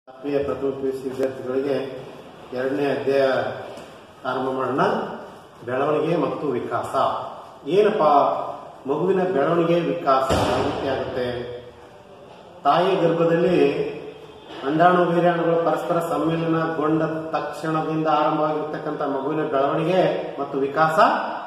ಆತ್ಮೀಯ ಪ್ರಥಮ P U C ವಿದ್ಯಾರ್ಥಿಗಳಿಗೆ ಎರಡನೇ ಅಧ್ಯಾಯ ಆರಂಭ ಮಾಡೋಣ ಬೆಳವಣಿಗೆ ಮತ್ತು ವಿಕಾಸ ಏನಪ್ಪ ಮಗುವಿನ ಬೆಳವಣಿಗೆ ವಿಕಾಸ ಯಾವ ರೀತಿ ಆಗುತ್ತೆ ತಾಯಿ ಗರ್ಭದಲ್ಲಿ ಅಂಡಾಣು ವೀರ್ಯಾಣುಗಳು ಪರಸ್ಪರ ಸಮ್ಮಿಲನಗೊಂಡ ತಕ್ಷಣದಿಂದ ಆರಂಭವಾಗಿರ್ತಕ್ಕಂಥ ಮಗುವಿನ ಬೆಳವಣಿಗೆ ಮತ್ತು ವಿಕಾಸ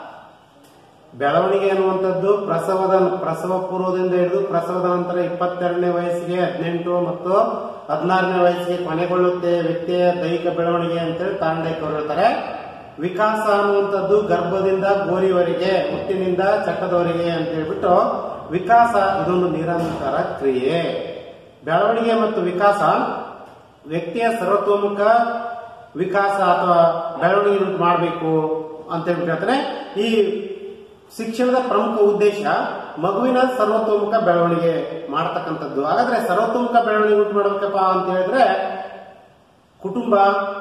ಬೆಳವಣಿಗೆ ಅನ್ನುವಂಥದ್ದು ಪ್ರಸವದ ಪ್ರಸವ ಪೂರ್ವದಿಂದ ಹಿಡಿದು ಪ್ರಸವದ ನಂತರ ಇಪ್ಪತ್ತೆರಡನೇ ವಯಸ್ಸಿಗೆ ಹದಿನೆಂಟು ಮತ್ತು ಹದಿನಾರನೇ ವಯಸ್ಸಿಗೆ ಕೊನೆಗೊಳ್ಳುತ್ತೆ ವ್ಯಕ್ತಿಯ ದೈಹಿಕ ಬೆಳವಣಿಗೆ ಅಂತೇಳಿ ತಾಂಡೇಕರ್ ಅವರು ಹೇಳ್ತಾರೆ ವಿಕಾಸ ಅನ್ನುವಂಥದ್ದು ಗರ್ಭದಿಂದ ಗೋರಿವರೆಗೆ ಹುಟ್ಟಿನಿಂದ ಚಟ್ಟದವರೆಗೆ ಅಂತ ಹೇಳ್ಬಿಟ್ಟು ವಿಕಾಸ ಇದೊಂದು ನಿರಂತರ ಕ್ರಿಯೆ ಬೆಳವಣಿಗೆ ಮತ್ತು ವಿಕಾಸ ವ್ಯಕ್ತಿಯ ಸರ್ವತೋಮುಖ ವಿಕಾಸ ಅಥವಾ ಬೆಳವಣಿಗೆ ಮಾಡಬೇಕು ಅಂತ ಹೇಳ್ಬಿಟ್ಟು ಹೇಳ್ತಾರೆ ಈ ಶಿಕ್ಷಣದ ಪ್ರಮುಖ ಉದ್ದೇಶ ಮಗುವಿನ ಸರ್ವತೋಮುಖ ಬೆಳವಣಿಗೆ ಮಾಡತಕ್ಕಂಥದ್ದು ಹಾಗಾದ್ರೆ ಸರ್ವತೋಮುಖ ಬೆಳವಣಿಗೆ ಉಂಟು ಮಾಡ್ಬೇಕಪ್ಪ ಅಂತ ಹೇಳಿದ್ರೆ ಕುಟುಂಬ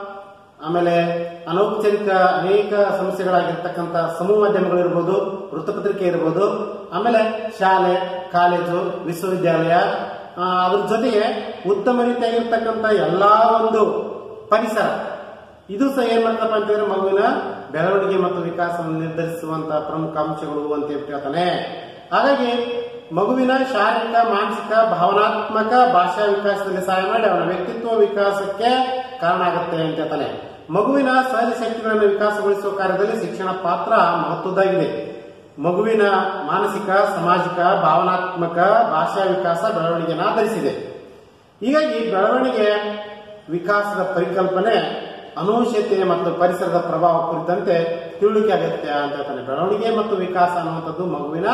ಆಮೇಲೆ ಅನೌಪಚಾರಿಕ ಅನೇಕ ಸಮಸ್ಯೆಗಳಾಗಿರ್ತಕ್ಕಂಥ ಸಮೂಹ ಮಾಧ್ಯಮಗಳಿರ್ಬೋದು ವೃತ್ತಪತ್ರಿಕೆ ಇರ್ಬೋದು ಆಮೇಲೆ ಶಾಲೆ ಕಾಲೇಜು ವಿಶ್ವವಿದ್ಯಾಲಯ ಆ, ಅದ್ರ ಜೊತೆಗೆ ಉತ್ತಮ ರೀತಿಯಾಗಿರ್ತಕ್ಕಂಥ ಎಲ್ಲಾ ಒಂದು ಪರಿಸರ ಇದು ಸಹ ಏನ್ ಮಾಡ್ತಪ್ಪ ಅಂತ ಹೇಳಿದ್ರೆ ಮಗುವಿನ ಬೆಳವಣಿಗೆ ಮತ್ತು ವಿಕಾಸವನ್ನು ನಿರ್ಧರಿಸುವಂತಹ ಪ್ರಮುಖ ಅಂಶಗಳು ಅಂತ ಹೇಳ್ಬಿಟ್ಟು ಹೇಳ್ತಾನೆ ಹಾಗಾಗಿ ಮಗುವಿನ ಶಾರೀರಿಕ ಮಾನಸಿಕ ಭಾವನಾತ್ಮಕ ಭಾಷಾ ವಿಕಾಸದಲ್ಲಿ ಸಹಾಯ ಮಾಡಿ ಅವನ ವ್ಯಕ್ತಿತ್ವ ವಿಕಾಸಕ್ಕೆ ಕಾರಣ ಆಗುತ್ತೆ ಅಂತ ಹೇಳ್ತಾನೆ ಮಗುವಿನ ಸಹಜ ಶಕ್ತಿಗಳನ್ನು ವಿಕಾಸಗೊಳಿಸುವ ಕಾರ್ಯದಲ್ಲಿ ಶಿಕ್ಷಣ ಪಾತ್ರ ಮಹತ್ವದ್ದಾಗಿದೆ ಮಗುವಿನ ಮಾನಸಿಕ ಸಾಮಾಜಿಕ ಭಾವನಾತ್ಮಕ ಭಾಷಾ ವಿಕಾಸ ಬೆಳವಣಿಗೆಯನ್ನು ಆಧರಿಸಿದೆ ಹೀಗಾಗಿ ಬೆಳವಣಿಗೆ ವಿಕಾಸದ ಪರಿಕಲ್ಪನೆ ಅನೂಹ್ಯತೆ ಮತ್ತು ಪರಿಸರದ ಪ್ರಭಾವ ಕುರಿತಂತೆ ತಿಳುವಳಿಕೆ ಅಗತ್ಯ ಅಂತ ಹೇಳ್ತಾನೆ ಬೆಳವಣಿಗೆ ಮತ್ತು ವಿಕಾಸ ಅನ್ನುವಂಥದ್ದು ಮಗುವಿನ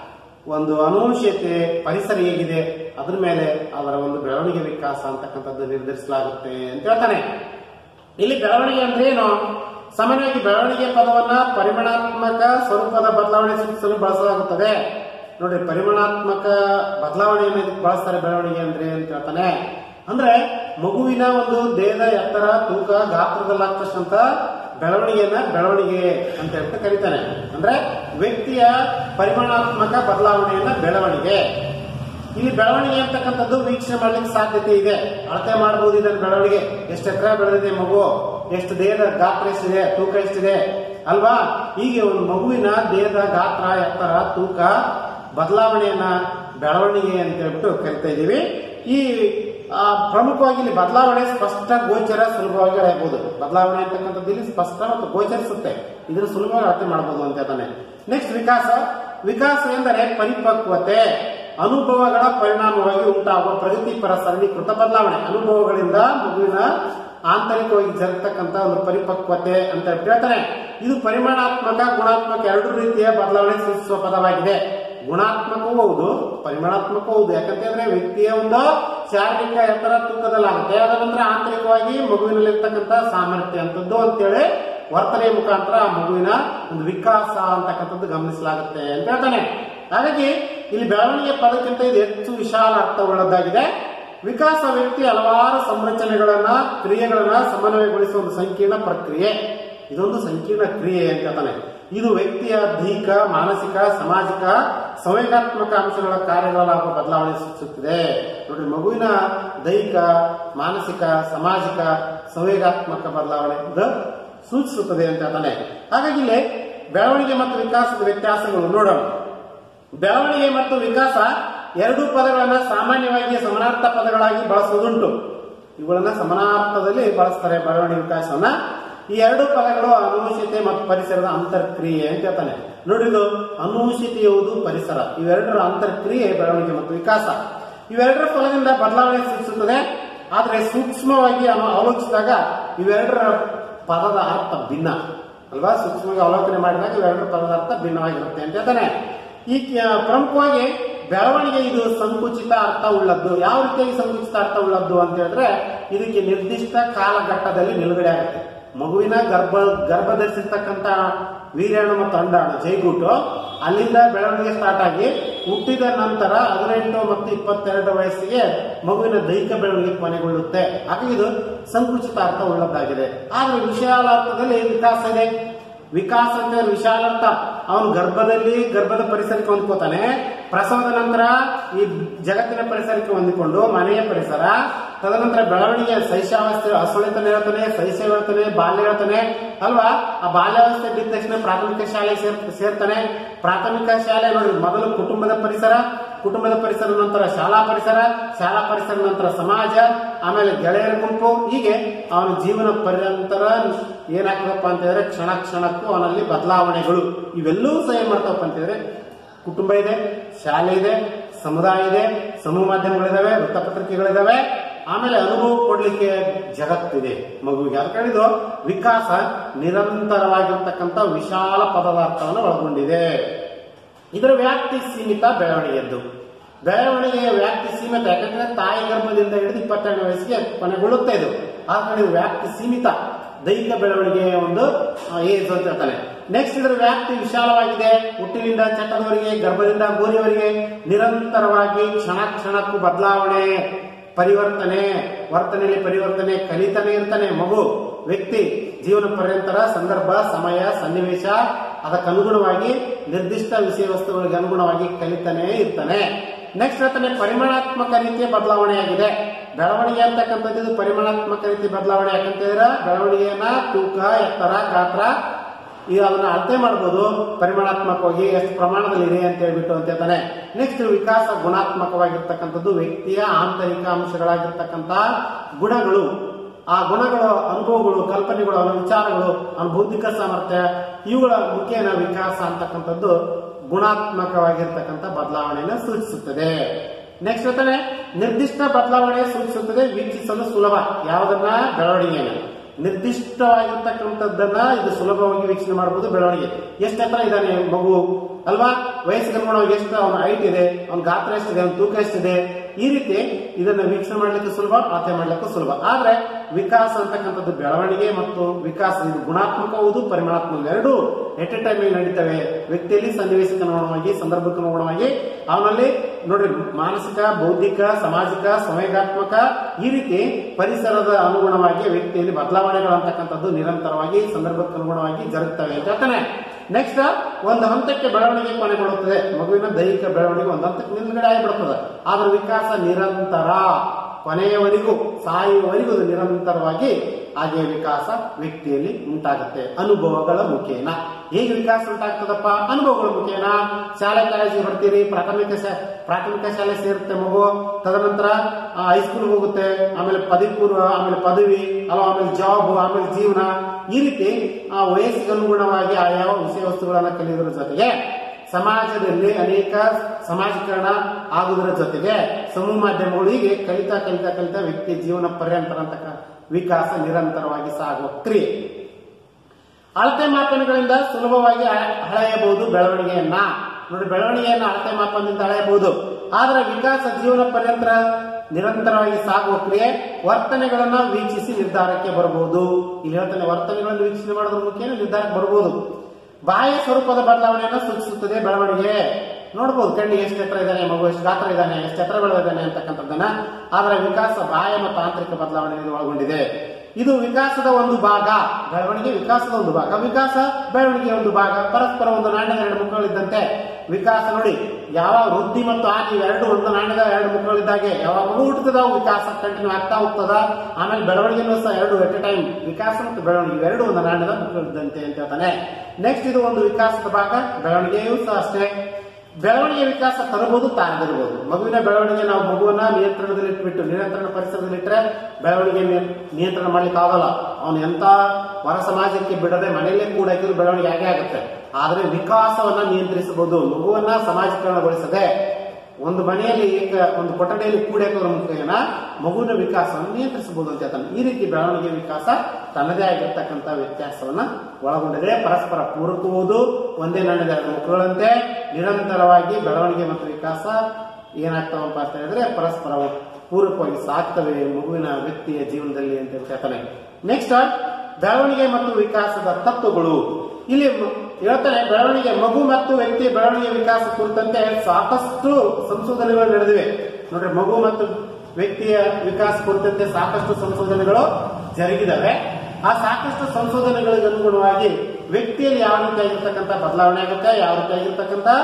ಒಂದು ಅನೂಹ್ಯತೆ ಪರಿಸರ ಹೇಗಿದೆ ಅದ್ರ ಮೇಲೆ ಅವರ ಒಂದು ಬೆಳವಣಿಗೆ ವಿಕಾಸ ಅಂತಕ್ಕಂಥದ್ದು ನಿರ್ಧರಿಸಲಾಗುತ್ತೆ ಅಂತ ಹೇಳ್ತಾನೆ ಇಲ್ಲಿ ಬೆಳವಣಿಗೆ ಅಂದ್ರೆ ಏನು ಸಾಮಾನ್ಯವಾಗಿ ಬೆಳವಣಿಗೆ ಪದವನ್ನ ಪರಿಮಾಣಾತ್ಮಕ ಸ್ವರೂಪದ ಬದಲಾವಣೆ ಸೂಚಿಸಲು ಬಳಸಲಾಗುತ್ತದೆ ನೋಡಿ ಪರಿಮಾಣಾತ್ಮಕ ಬದಲಾವಣೆಯನ್ನು ಇದಕ್ಕೆ ಬಳಸ್ತಾರೆ ಬೆಳವಣಿಗೆ ಅಂದ್ರೆ ಅಂತ ಹೇಳ್ತಾನೆ ಅಂದ್ರೆ ಮಗುವಿನ ಒಂದು ದೇಹದ ಎತ್ತರ ತೂಕ ಗಾತ್ರದಲ್ಲಾಗ್ತಕ್ಕಂಥ ಬೆಳವಣಿಗೆಯನ್ನ ಬೆಳವಣಿಗೆ ಅಂತ ಹೇಳ್ತಾ ಕರೀತಾನೆ ಅಂದ್ರೆ ವ್ಯಕ್ತಿಯ ಪರಿಮಾಣಾತ್ಮಕ ಬದಲಾವಣೆಯನ್ನ ಬೆಳವಣಿಗೆ ಇಲ್ಲಿ ಬೆಳವಣಿಗೆ ಅಂತಕ್ಕಂಥದ್ದು ವೀಕ್ಷಣೆ ಮಾಡ್ಲಿಕ್ಕೆ ಸಾಧ್ಯತೆ ಇದೆ ಅಳತೆ ಮಾಡಬಹುದು ಇದನ್ನ ಬೆಳವಣಿಗೆ ಎಷ್ಟು ಎತ್ತರ ಬೆಳೆದಿದೆ ಮಗು ಎಷ್ಟು ದೇಹದ ಗಾತ್ರ ಎಷ್ಟಿದೆ ತೂಕ ಎಷ್ಟಿದೆ ಅಲ್ವಾ ಹೀಗೆ ಒಂದು ಮಗುವಿನ ದೇಹದ ಗಾತ್ರ ಎತ್ತರ ತೂಕ ಬದಲಾವಣೆಯನ್ನ ಬೆಳವಣಿಗೆ ಅಂತ ಹೇಳ್ಬಿಟ್ಟು ಕರಿತಾ ಇದೀವಿ ಈ ಆ, ಪ್ರಮುಖವಾಗಿ ಇಲ್ಲಿ ಬದಲಾವಣೆ ಸ್ಪಷ್ಟ ಗೋಚರ ಸುಲಭವಾಗಿ ಅಳೆಯಬಹುದು ಬದಲಾವಣೆ ಅಂತಕ್ಕಂಥದ್ದು ಇಲ್ಲಿ ಸ್ಪಷ್ಟ ಮತ್ತು ಗೋಚರಿಸುತ್ತೆ ಇದನ್ನು ಸುಲಭವಾಗಿ ಅಳತೆ ಮಾಡಬಹುದು ಅಂತ ಹೇಳ್ತಾನೆ ನೆಕ್ಸ್ಟ್ ವಿಕಾಸ ವಿಕಾಸ ಎಂದರೆ ಪರಿಪಕ್ವತೆ ಅನುಭವಗಳ ಪರಿಣಾಮವಾಗಿ ಉಂಟಾಗುವ ಪ್ರಗತಿಪರ ಸರಳೀಕೃತ ಬದಲಾವಣೆ ಅನುಭವಗಳಿಂದ ಮಗುವಿನ ಆಂತರಿಕವಾಗಿ ಜರುಗತಕ್ಕಂತ ಒಂದು ಪರಿಪಕ್ವತೆ ಅಂತ ಹೇಳ್ತಾರೆ ಇದು ಪರಿಮಾಣಾತ್ಮಕ ಗುಣಾತ್ಮಕ ಎರಡು ರೀತಿಯ ಬದಲಾವಣೆ ಸೂಚಿಸುವ ಪದವಾಗಿದೆ ಗುಣಾತ್ಮಕವೂ ಹೌದು ಪರಿಮಾಣಾತ್ಮಕವೂ ಹೌದು ಯಾಕಂತಂದ್ರೆ ವ್ಯಕ್ತಿಯ ಒಂದು ಶಾರೀರಿಕ ಎತ್ತರ ತೂಕದಲ್ಲಾಗುತ್ತೆ ಅದರ ನಂತರ ಆಂತರಿಕವಾಗಿ ಮಗುವಿನಲ್ಲಿರ್ತಕ್ಕಂಥ ಸಾಮರ್ಥ್ಯ ಅಂತದ್ದು ಅಂತೇಳಿ ವರ್ತನೆಯ ಮುಖಾಂತರ ಆ ಮಗುವಿನ ಒಂದು ವಿಕಾಸ ಅಂತಕ್ಕಂಥದ್ದು ಗಮನಿಸಲಾಗುತ್ತೆ ಅಂತ ಹೇಳ್ತಾನೆ ಹಾಗಾಗಿ ಇಲ್ಲಿ ಬೆಳವಣಿಗೆ ಪದಕ್ಕಿಂತ ಇದು ಹೆಚ್ಚು ವಿಶಾಲ ಅರ್ಥವುಳ್ಳದ್ದಾಗಿದೆ ವಿಕಾಸ ವ್ಯಕ್ತಿ ಹಲವಾರು ಸಂರಚನೆಗಳನ್ನ ಕ್ರಿಯೆಗಳನ್ನ ಸಮನ್ವಯಗೊಳಿಸುವ ಒಂದು ಸಂಕೀರ್ಣ ಪ್ರಕ್ರಿಯೆ ಇದೊಂದು ಸಂಕೀರ್ಣ ಕ್ರಿಯೆ ಅಂತ ಹೇಳ್ತಾನೆ ಇದು ವ್ಯಕ್ತಿಯ ದೈಹಿಕ ಮಾನಸಿಕ ಸಾಮಾಜಿಕ ಸಂವೇಗಾತ್ಮಕ ಅಂಶಗಳ ಕಾರ್ಯಗಳಾಗುವ ಬದಲಾವಣೆ ಸೂಚಿಸುತ್ತದೆ ನೋಡಿ ಮಗುವಿನ ದೈಹಿಕ ಮಾನಸಿಕ ಸಾಮಾಜಿಕ ಸಂವೇಗಾತ್ಮಕ ಬದಲಾವಣೆ ಇದು ಸೂಚಿಸುತ್ತದೆ ಅಂತ ಹೇಳ್ತಾನೆ ಹಾಗಾಗಿ ಇಲ್ಲಿ ಬೆಳವಣಿಗೆ ಮತ್ತು ವಿಕಾಸದ ವ್ಯತ್ಯಾಸಗಳು ನೋಡೋಣ ಬೆಳವಣಿಗೆ ಮತ್ತು ವಿಕಾಸ ಎರಡು ಪದಗಳನ್ನ ಸಾಮಾನ್ಯವಾಗಿ ಸಮಾನಾರ್ಥ ಪದಗಳಾಗಿ ಬಳಸುವುದುಂಟು ಇವುಗಳನ್ನ ಸಮಾನಾರ್ಥದಲ್ಲಿ ಬಳಸ್ತಾರೆ ಬೆಳವಣಿಗೆ ವಿಕಾಸವನ್ನ ಈ ಎರಡು ಪದಗಳು ಅನುಭೂಷಿತೆ ಮತ್ತು ಪರಿಸರದ ಅಂತರ್ಕ್ರಿಯೆ ಅಂತ ಹೇಳ್ತಾನೆ ನೋಡಿ ಇದು ಅನುಭೂಷಿತೆ ಯಾವುದು ಪರಿಸರ ಇವೆರಡರ ಅಂತರ್ಕ್ರಿಯೆ ಬೆಳವಣಿಗೆ ಮತ್ತು ವಿಕಾಸ ಇವೆರಡರ ಫಲದಿಂದ ಬದಲಾವಣೆ ಸೂಚಿಸುತ್ತದೆ ಆದರೆ ಸೂಕ್ಷ್ಮವಾಗಿ ಅನು- ಆಲೋಚಿಸಿದಾಗ ಇವೆರಡರ ಪದದ ಅರ್ಥ ಭಿನ್ನ ಅಲ್ವಾ ಸೂಕ್ಷ್ಮವಾಗಿ ಅವಲೋಕನೆ ಮಾಡಿದಾಗ ಇವೆರಡರ ಪದದ ಅರ್ಥ ಭಿನ್ನವಾಗಿರುತ್ತೆ ಅಂತ ಹೇಳ್ತಾನೆ ಈ ಕ- ಪ್ರಮುಖವಾಗಿ ಬೆಳವಣಿಗೆ ಇದು ಸಂಕುಚಿತ ಅರ್ಥ ಉಳ್ಳದ್ದು ಯಾವ ರೀತಿಯಾಗಿ ಸಂಕುಚಿತ ಅರ್ಥ ಉಳ್ಳದ್ದು ಅಂತ ಹೇಳಿದ್ರೆ ಇದಕ್ಕೆ ನಿರ್ದಿಷ್ಟ ಕಾಲಘಟ್ಟದಲ್ಲಿ ನಿಲುಗಡೆ ಆಗುತ್ತೆ ಮಗುವಿನ ಗರ್ಭ ಗರ್ಭ ಧರಿಸಿರ್ತಕ್ಕಂಥ ವೀರ್ಯಾಣು ಮತ್ತು ಅಂಡಾಣು ಜೈಗೂಟು ಅಲ್ಲಿಂದ ಬೆಳವಣಿಗೆ ಸ್ಟಾರ್ಟ್ ಆಗಿ ಹುಟ್ಟಿದ ನಂತರ ಹದಿನೆಂಟು ಮತ್ತು ಇಪ್ಪತ್ತೆರಡು ವಯಸ್ಸಿಗೆ ಮಗುವಿನ ದೈಹಿಕ ಬೆಳವಣಿಗೆ ಕೊನೆಗೊಳ್ಳುತ್ತೆ ಹಾಗಾಗಿ ಇದು ಸಂಕುಚಿತ ಅರ್ಥ ಉಳ್ಳದ್ದಾಗಿದೆ ಆದ್ರೆ ವಿಶಾಲ ಅರ್ಥದಲ್ಲಿ ವಿಕಾಸ ಇದೆ ವಿಕಾಸ ಅಂದ್ರೆ ವಿಶಾಲ ಅರ್ಥ ಅವನು ಗರ್ಭದಲ್ಲಿ ಗರ್ಭದ ಪರಿಸರಕ್ಕೆ ಹೊಂದ್ಕೋತಾನೆ ಪ್ರಸವದ ನಂತರ ಈ ಜಗತ್ತಿನ ಪರಿಸರಕ್ಕೆ ಹೊಂದಿಕೊಂಡು ಮನೆಯ ಪರಿಸರ ತದನಂತರ ಬೆಳವಣಿಗೆ ಶೈಶಾವಸ್ಥೆ ಹಸುಳಿತನ ಹೇಳ್ತಾನೆ ಶೈಶವ ಹೇಳ್ತಾನೆ ಬಾಲ್ಯ ಹೇಳ್ತಾನೆ ಅಲ್ವಾ ಆ ಬಾಲ್ಯಾವಸ್ಥೆ ಬಿದ್ದ ತಕ್ಷಣ ಪ್ರಾಥಮಿಕ ಶಾಲೆ ಸೇರ್ ಸೇರ್ತಾನೆ ಪ್ರಾಥಮಿಕ ಶಾಲೆ ನೋಡಿ ಮೊದಲು ಕುಟುಂಬದ ಪರಿಸರ ಕುಟುಂಬದ ಪರಿಸರ ನಂತರ ಶಾಲಾ ಪರಿಸರ ಶಾಲಾ ಪರಿಸರ ನಂತರ ಸಮಾಜ ಆಮೇಲೆ ಗೆಳೆಯರ ಗುಂಪು ಹೀಗೆ ಅವನ ಜೀವನ ಪರ್ಯಂತರ ಏನಾಗ್ತದಪ್ಪ ಅಂತ ಹೇಳಿದ್ರೆ ಕ್ಷಣ ಕ್ಷಣಕ್ಕೂ ಅವನಲ್ಲಿ ಬದಲಾವಣೆಗಳು ಇವೆಲ್ಲವೂ ಸಹ ಏನ್ ಮಾಡ್ತಾವಪ್ಪ ಅಂತ ಹೇಳಿದ್ರೆ ಕುಟುಂಬ ಇದೆ ಶಾಲೆ ಇದೆ ಸಮುದಾಯ ಇದೆ ಸಮೂಹ ಮಾಧ್ಯಮಗಳಿದಾವೆ ವೃತ್ತಪತ್ರಿಕೆಗಳಿದಾವೆ ಆಮೇಲೆ ಅನುಭವ ಕೊಡ್ಲಿಕ್ಕೆ ಜಗತ್ತಿದೆ ಮಗುವಿಗೆ ಅದ ಇದು ವಿಕಾಸ ನಿರಂತರವಾಗಿರ್ತಕ್ಕಂಥ ವಿಶಾಲ ಪದದ ಅರ್ಥವನ್ನು ಒಳಗೊಂಡಿದೆ ಇದರ ವ್ಯಾಪ್ತಿ ಸೀಮಿತ ಬೆಳವಣಿಗೆದ್ದು ಬೆಳವಣಿಗೆಯ ವ್ಯಾಪ್ತಿ ಸೀಮಿತ ಯಾಕಂದ್ರೆ ತಾಯಿ ಗರ್ಭದಿಂದ ಹಿಡಿದು ಇಪ್ಪತ್ತೆರಡು ವಯಸ್ಸಿಗೆ ಕೊನೆಗೊಳ್ಳುತ್ತೆ ಇದು ಆದ್ರೆ ಇದು ವ್ಯಾಪ್ತಿ ಸೀಮಿತ ದೈಹಿಕ ಬೆಳವಣಿಗೆಯ ಒಂದು ಏಜ್ ಅಂತ ಹೇಳ್ತಾನೆ ನೆಕ್ಸ್ಟ್ ಇದರ ವ್ಯಾಪ್ತಿ ವಿಶಾಲವಾಗಿದೆ ಹುಟ್ಟಿನಿಂದ ಚಟ್ಟದವರೆಗೆ ಗರ್ಭದಿಂದ ಗೋರಿವರೆಗೆ ನಿರಂತರವಾಗಿ ಕ್ಷಣ ಕ್ಷಣಕ್ಕೂ ಬದಲಾವಣೆ ಪರಿವರ್ತನೆ ವರ್ತನೆಯಲ್ಲಿ ಪರಿವರ್ತನೆ ಕಲಿತಾನೆ ಇರ್ತಾನೆ ಮಗು ವ್ಯಕ್ತಿ ಜೀವನ ಪರ್ಯಂತರ ಸಂದರ್ಭ ಸಮಯ ಸನ್ನಿವೇಶ ಅದಕ್ಕನುಗುಣವಾಗಿ ನಿರ್ದಿಷ್ಟ ವಿಷಯ ವಸ್ತುಗಳಿಗೆ ಅನುಗುಣವಾಗಿ ಕಲಿತಾನೆ ಇರ್ತಾನೆ ನೆಕ್ಸ್ಟ್ ಹೇಳ್ತಾನೆ ಪರಿಮಾಣಾತ್ಮಕ ರೀತಿಯ ಬದಲಾವಣೆಯಾಗಿದೆ ಬೆಳವಣಿಗೆ ಅಂತಕ್ಕಂಥದ್ದು ಇದು ಪರಿಮಾಣಾತ್ಮಕ ರೀತಿ ಬದಲಾವಣೆ ಯಾಕಂತಂದ್ರೆ ಬೆಳವಣಿಗೆಯನ್ನ ತೂಕ ಎತ್ತರ ಗಾತ್ರ ಈಗ ಅದನ್ನ ಅಳತೆ ಮಾಡಬಹುದು ಪರಿಮಾಣಾತ್ಮಕವಾಗಿ ಎಷ್ಟು ಪ್ರಮಾಣದಲ್ಲಿ ಇದೆ ಅಂತ ಹೇಳ್ಬಿಟ್ಟು ಅಂತ ಹೇಳ್ತಾನೆ ನೆಕ್ಸ್ಟ್ ವಿಕಾಸ ಗುಣಾತ್ಮಕವಾಗಿರ್ತಕ್ಕಂಥದ್ದು ವ್ಯಕ್ತಿಯ ಆಂತರಿಕ ಅಂಶಗಳಾಗಿರ್ತಕ್ಕಂಥ ಗುಣಗಳು ಆ ಗುಣಗಳು ಅನುಭವಗಳು ಕಲ್ಪನೆಗಳು ಅವನ ವಿಚಾರಗಳು ಅವನ ಬೌದ್ಧಿಕ ಸಾಮರ್ಥ್ಯ ಇವುಗಳ ಮುಖೇನ ವಿಕಾಸ ಅಂತಕ್ಕಂಥದ್ದು ಗುಣಾತ್ಮಕವಾಗಿರ್ತಕ್ಕಂಥ ಬದಲಾವಣೆಯನ್ನು ಸೂಚಿಸುತ್ತದೆ ನೆಕ್ಸ್ಟ್ ಹೇಳ್ತಾನೆ ನಿರ್ದಿಷ್ಟ ಬದಲಾವಣೆ ಸೂಚಿಸುತ್ತದೆ ವೀಕ್ಷಿಸಲು ಸುಲಭ ಯಾವುದನ್ನ ಬೆಳವಣಿಗೆಯನ್ನು ನಿರ್ದಿಷ್ಟವಾಗಿರ್ತಕ್ಕಂಥದ್ದನ್ನ ಇದು ಸುಲಭವಾಗಿ ವೀಕ್ಷಣೆ ಮಾಡಬಹುದು ಬೆಳವಣಿಗೆ ಎಷ್ಟು ಎತ್ತರ ಇದ್ದಾನೆ ಮಗು ಅಲ್ವಾ ವಯಸ್ಸಿಗೆ ನೋಡುವಾಗ ಎಷ್ಟು ಅವನ ಹೈಟ್ ಇದೆ ಅವನ ಗಾತ್ರ ಎಷ್ಟಿದೆ ಅವನ ತೂಕ ಎಷ್ಟಿದೆ ಈ ರೀತಿ ಇದನ್ನ ವೀಕ್ಷಣೆ ಮಾಡ್ಲಿಕ್ಕೆ ಸುಲಭ ಅಳತೆ ಮಾಡ್ಲಿಕ್ಕೂ ಸುಲಭ ಆದ್ರೆ ವಿಕಾಸ ಅಂತಕ್ಕಂಥದ್ದು ಬೆಳವಣಿಗೆ ಮತ್ತು ವಿಕಾಸ ಇದು ಗುಣಾತ್ಮಕ ಹೌದು ಪರಿಮಾಣಾತ್ಮಕ ಎರಡೂ ಎಟ್ ಎ ಟೈಮ್ ನಡೀತವೆ ವ್ಯಕ್ತಿಯಲ್ಲಿ ಸನ್ನಿವೇಶಕ್ಕೆ ಅನುಗುಣವಾಗಿ ಸಂದರ್ಭಕ್ಕೆ ಅನುಗುಣವಾಗಿ ಅವನಲ್ಲಿ ನೋಡ್ರಿ ಮಾನಸಿಕ ಬೌದ್ಧಿಕ ಸಾಮಾಜಿಕ ಸಂವೇಗಾತ್ಮಕ ಈ ರೀತಿ ಪರಿಸರದ ಅನುಗುಣವಾಗಿ ವ್ಯಕ್ತಿಯಲ್ಲಿ ಬದಲಾವಣೆಗಳು ಅಂತಕ್ಕಂಥದ್ದು ನಿರಂತರವಾಗಿ ಸಂದರ್ಭಕ್ಕೆ ಅನುಗುಣವಾಗಿ ಜರುಗ್ತವೆ ಅಂತ ಹೇಳ್ತಾನೆ ನೆಕ್ಸ್ಟ್ ಒಂದು ಹಂತಕ್ಕೆ ಬೆಳವಣಿಗೆ ಕೊನೆಗೊಳ್ಳುತ್ತದೆ ಮಗುವಿನ ದೈಹಿಕ ಬೆಳವಣಿಗೆ ಒಂದು ಹಂತಕ್ಕೆ ನಿಲ್ಗಡೆ ಆಗಿಬಿಡುತ್ತದೆ ಆದ್ರೆ ವಿಕಾಸ ನಿರಂತರ ಕೊನೆಯವರೆಗೂ ಸಾಯುವವರೆಗೂ ಅದು ನಿರಂತರವಾಗಿ ಹಾಗೆ ವಿಕಾಸ ವ್ಯಕ್ತಿಯಲ್ಲಿ ಉಂಟಾಗುತ್ತೆ ಅನುಭವಗಳ ಮುಖೇನ ಹೇಗೆ ವಿಕಾಸ ಉಂಟಾಗ್ತದಪ್ಪ ಅನುಭವಗಳ ಮುಖೇನ ಶಾಲೆ ಕಾಲೇಜಿಗೆ ಬರ್ತೀರಿ ಪ್ರಾಥಮಿಕ ಶಾ- ಪ್ರಾಥಮಿಕ ಶಾಲೆ ಸೇರುತ್ತೆ ಮಗು ತದನಂತರ ಹೈಸ್ಕೂಲ್ ಹೋಗುತ್ತೆ ಆಮೇಲೆ ಪದವಿ ಪೂರ್ವ ಆಮೇಲೆ ಪದವಿ ಅಲ್ಲ ಆಮೇಲೆ ಜಾಬ್ ಆಮೇಲೆ ಜೀವನ ಈ ರೀತಿ ಆ ವಯಸ್ಸಿಗೆ ಅನುಗುಣವಾಗಿ ಆಯಾವ ವಿಷಯ ವಸ್ತುಗಳನ್ನ ಕಲಿಯೋದ್ರ ಜೊತೆಗೆ ಸಮಾಜದಲ್ಲಿ ಅನೇಕ ಸಮಾಜೀಕರಣ ಆಗುವುದರ ಜೊತೆಗೆ ಸಮೂಹ ಮಾಧ್ಯಮಗಳು ಹೀಗೆ ಕಲಿತಾ ಕಲಿತಾ ಕಲಿತಾ ವ್ಯಕ್ತಿ ಜೀವನ ಪರ್ಯಂತರ ಅಂತಕ್ಕ ವಿಕಾಸ ನಿರಂತರವಾಗಿ ಸಾಗುವ ಕ್ರಿಯೆ ಅಳತೆ ಮಾಪನಗಳಿಂದ ಸುಲಭವಾಗಿ ಅಳ- ಅಳೆಯಬಹುದು ಬೆಳವಣಿಗೆಯನ್ನ ನೋಡಿ ಬೆಳವಣಿಗೆಯನ್ನ ಅಳತೆ ಮಾಪನದಿಂದ ಅಳೆಯಬಹುದು ಆದ್ರೆ ವಿಕಾಸ ಜೀವನ ಪರ್ಯಂತರ ನಿರಂತರವಾಗಿ ಸಾಗುವ ಕ್ರಿಯೆ ವರ್ತನೆಗಳನ್ನ ವೀಕ್ಷಿಸಿ ನಿರ್ಧಾರಕ್ಕೆ ಬರಬಹುದು ಇಲ್ಲಿ ಹೇಳ್ತಾನೆ ವರ್ತನೆಗಳನ್ನು ವೀಕ್ಷಣೆ ಮಾಡೋದ್ರ ಮುಖೇನ ನಿರ್ಧಾರಕ್ಕೆ ಬರಬಹುದು ಬಾಹ್ಯ ಸ್ವರೂಪದ ಬದಲಾವಣೆಯನ್ನು ಸೂಚಿಸುತ್ತದೆ ಬೆಳವಣಿಗೆ ನೋಡ್ಬೋದು ಕಣ್ಣಿಗೆ ಎಷ್ಟು ಎತ್ತರ ಇದ್ದಾನೆ ಮಗು ಎಷ್ಟು ಗಾತ್ರ ಇದ್ದಾನೆ ಎಷ್ಟು ಎತ್ತರ ಬೆಳೆದಿದ್ದಾನೆ ಅಂತಕ್ಕಂಥದ್ದನ್ನ ಆದ್ರೆ ವಿಕಾಸ ಬಾಹ್ಯ ಮತ್ತು ಆಂತರಿಕ ಬದಲಾವಣೆಯನ್ನು ಒಳಗೊಂಡಿದೆ ಇದು ವಿಕಾಸದ ಒಂದು ಭಾಗ ಬೆಳವಣಿಗೆ ವಿಕಾಸದ ಒಂದು ಭಾಗ ವಿಕಾಸ ಬೆಳವಣಿಗೆಯ ಒಂದು ಭಾಗ ಪರಸ್ಪರ ಒಂದು ನಾಣ್ಯದ ಎರಡು ಮುಖಗಳಿದ್ದಂತೆ ವಿಕಾಸ ನೋಡಿ ಯಾವ ವೃದ್ಧಿ ಮತ್ತು ಹಾನಿ ಎರಡು ಒಂದು ನಾಣ್ಯದ ಎರಡು ಮುಖಗಳಿದ್ದಾಗೆ ಯಾವಾಗ ಮಗು ಹುಟ್ಟುತ್ತದ ಅವು ವಿಕಾಸ ಕಂಟಿನ್ಯೂ ಆಗ್ತಾ ಹೋಗ್ತದ ಆಮೇಲೆ ಬೆಳವಣಿಗೆನೂ ಸಹ ಎರಡು ಎಟ್ ಎ ಟೈಮ್ ವಿಕಾಸ ಮತ್ತು ಬೆಳವಣಿಗೆ ಇವೆರಡು ಒಂದು ನಾಣ್ಯದ ಮುಖಗಳಿದ್ದಂತೆ ಅಂತ ಹೇಳ್ತಾನೆ ನೆಕ್ಸ್ಟ್ ಇದು ಒಂದು ವಿಕಾಸದ ಭಾಗ ಬೆಳವಣಿಗೆಯೂ ಸಹ ಅಷ್ಟೇ ಬೆಳವಣಿಗೆ ವಿಕಾಸ ತರಬಹುದು ತಾರದಿರಬಹುದು ಮಗುವಿನ ಬೆಳವಣಿಗೆ ನಾವು ಮಗುವನ್ನ ನಿಯಂತ್ರಣದಲ್ಲಿ ಇಟ್ಬಿಟ್ಟು ನಿಯಂತ್ರಣ ಪರಿಸರದಲ್ಲಿ ಇಟ್ಟರೆ ಬೆಳವಣಿಗೆ ನಿಯ- ನಿಯಂತ್ರಣ ಮಾಡ್ಲಿಕ್ಕೆ ಆಗಲ್ಲ ಅವನು ಎಂತ ಹೊರ ಸಮಾಜಕ್ಕೆ ಬಿಡದೆ ಮನೆಯಲ್ಲೇ ಕೂಡ ಹಾಕಿದ್ರು ಬೆಳವಣಿಗೆ ಆಗೇ ಆಗುತ್ತೆ ಆದ್ರೆ ವಿಕಾಸವನ್ನ ನಿಯಂತ್ರಿಸಬಹುದು ಮಗುವನ್ನ ಸಮಾಜೀಕರಣಗೊಳಿಸದೆ ಒಂದು ಮನೆಯಲ್ಲಿ ಏಕ ಒಂದು ಕೊಠಡಿಯಲ್ಲಿ ಕೂಡಾಕೋದ್ರ ಮುಖೇನ ಮಗುವಿನ ವಿಕಾಸವನ್ನು ನಿಯಂತ್ರಿಸಬಹುದು ಅಂತ ಹೇಳ್ತಾನೆ ಈ ರೀತಿ ಬೆಳವಣಿಗೆ ವಿಕಾಸ ತನ್ನದೇ ಆಗಿರ್ತಕ್ಕಂಥ ವ್ಯತ್ಯಾಸವನ್ನ ಒಳಗೊಂಡಿದೆ ಪರಸ್ಪರ ಪೂರಕವುದು ಒಂದೇ ನಾಣ್ಯದ ಎರಡು ಮುಖಗಳಂತೆ ನಿರಂತರವಾಗಿ ಬೆಳವಣಿಗೆ ಮತ್ತು ವಿಕಾಸ ಏನಾಗ್ತಾವಪ್ಪ ಅಂತ ಹೇಳಿದ್ರೆ ಪರಸ್ಪರ ಪೂರಕವಾಗಿ ಸಾಕ್ತವೆ ಮಗುವಿನ ವ್ಯಕ್ತಿಯ ಜೀವನದಲ್ಲಿ ಅಂತ ಹೇಳ್ತಾನೆ ನೆಕ್ಸ್ಟ್ ಬೆಳವಣಿಗೆ ಮತ್ತು ವಿಕಾಸದ ತತ್ವಗಳು ಇಲ್ಲಿ ಮ- ಹೇಳ್ತಾನೆ ಬೆಳವಣಿಗೆ ಮಗು ಮತ್ತು ವ್ಯಕ್ತಿ ಬೆಳವಣಿಗೆ ವಿಕಾಸ ಕುರಿತಂತೆ ಸಾಕಷ್ಟು ಸಂಶೋಧನೆಗಳು ನಡೆದಿವೆ ನೋಡ್ರಿ ಮಗು ಮತ್ತು ವ್ಯಕ್ತಿಯ ವಿಕಾಸ ಕುರಿತಂತೆ ಸಾಕಷ್ಟು ಸಂಶೋಧನೆಗಳು ಜರುಗಿದವೆ ಆ ಸಾಕಷ್ಟು ಸಂಶೋಧನೆಗಳಿಗೆ ಅನುಗುಣವಾಗಿ ವ್ಯಕ್ತಿಯಲ್ಲಿ ಯಾವ ರೀತಿಯಾಗಿರ್ತಕ್ಕಂಥ ಬದಲಾವಣೆ ಆಗುತ್ತೆ ಯಾವ ರೀತಿಯಾಗಿರ್ತಕ್ಕಂಥ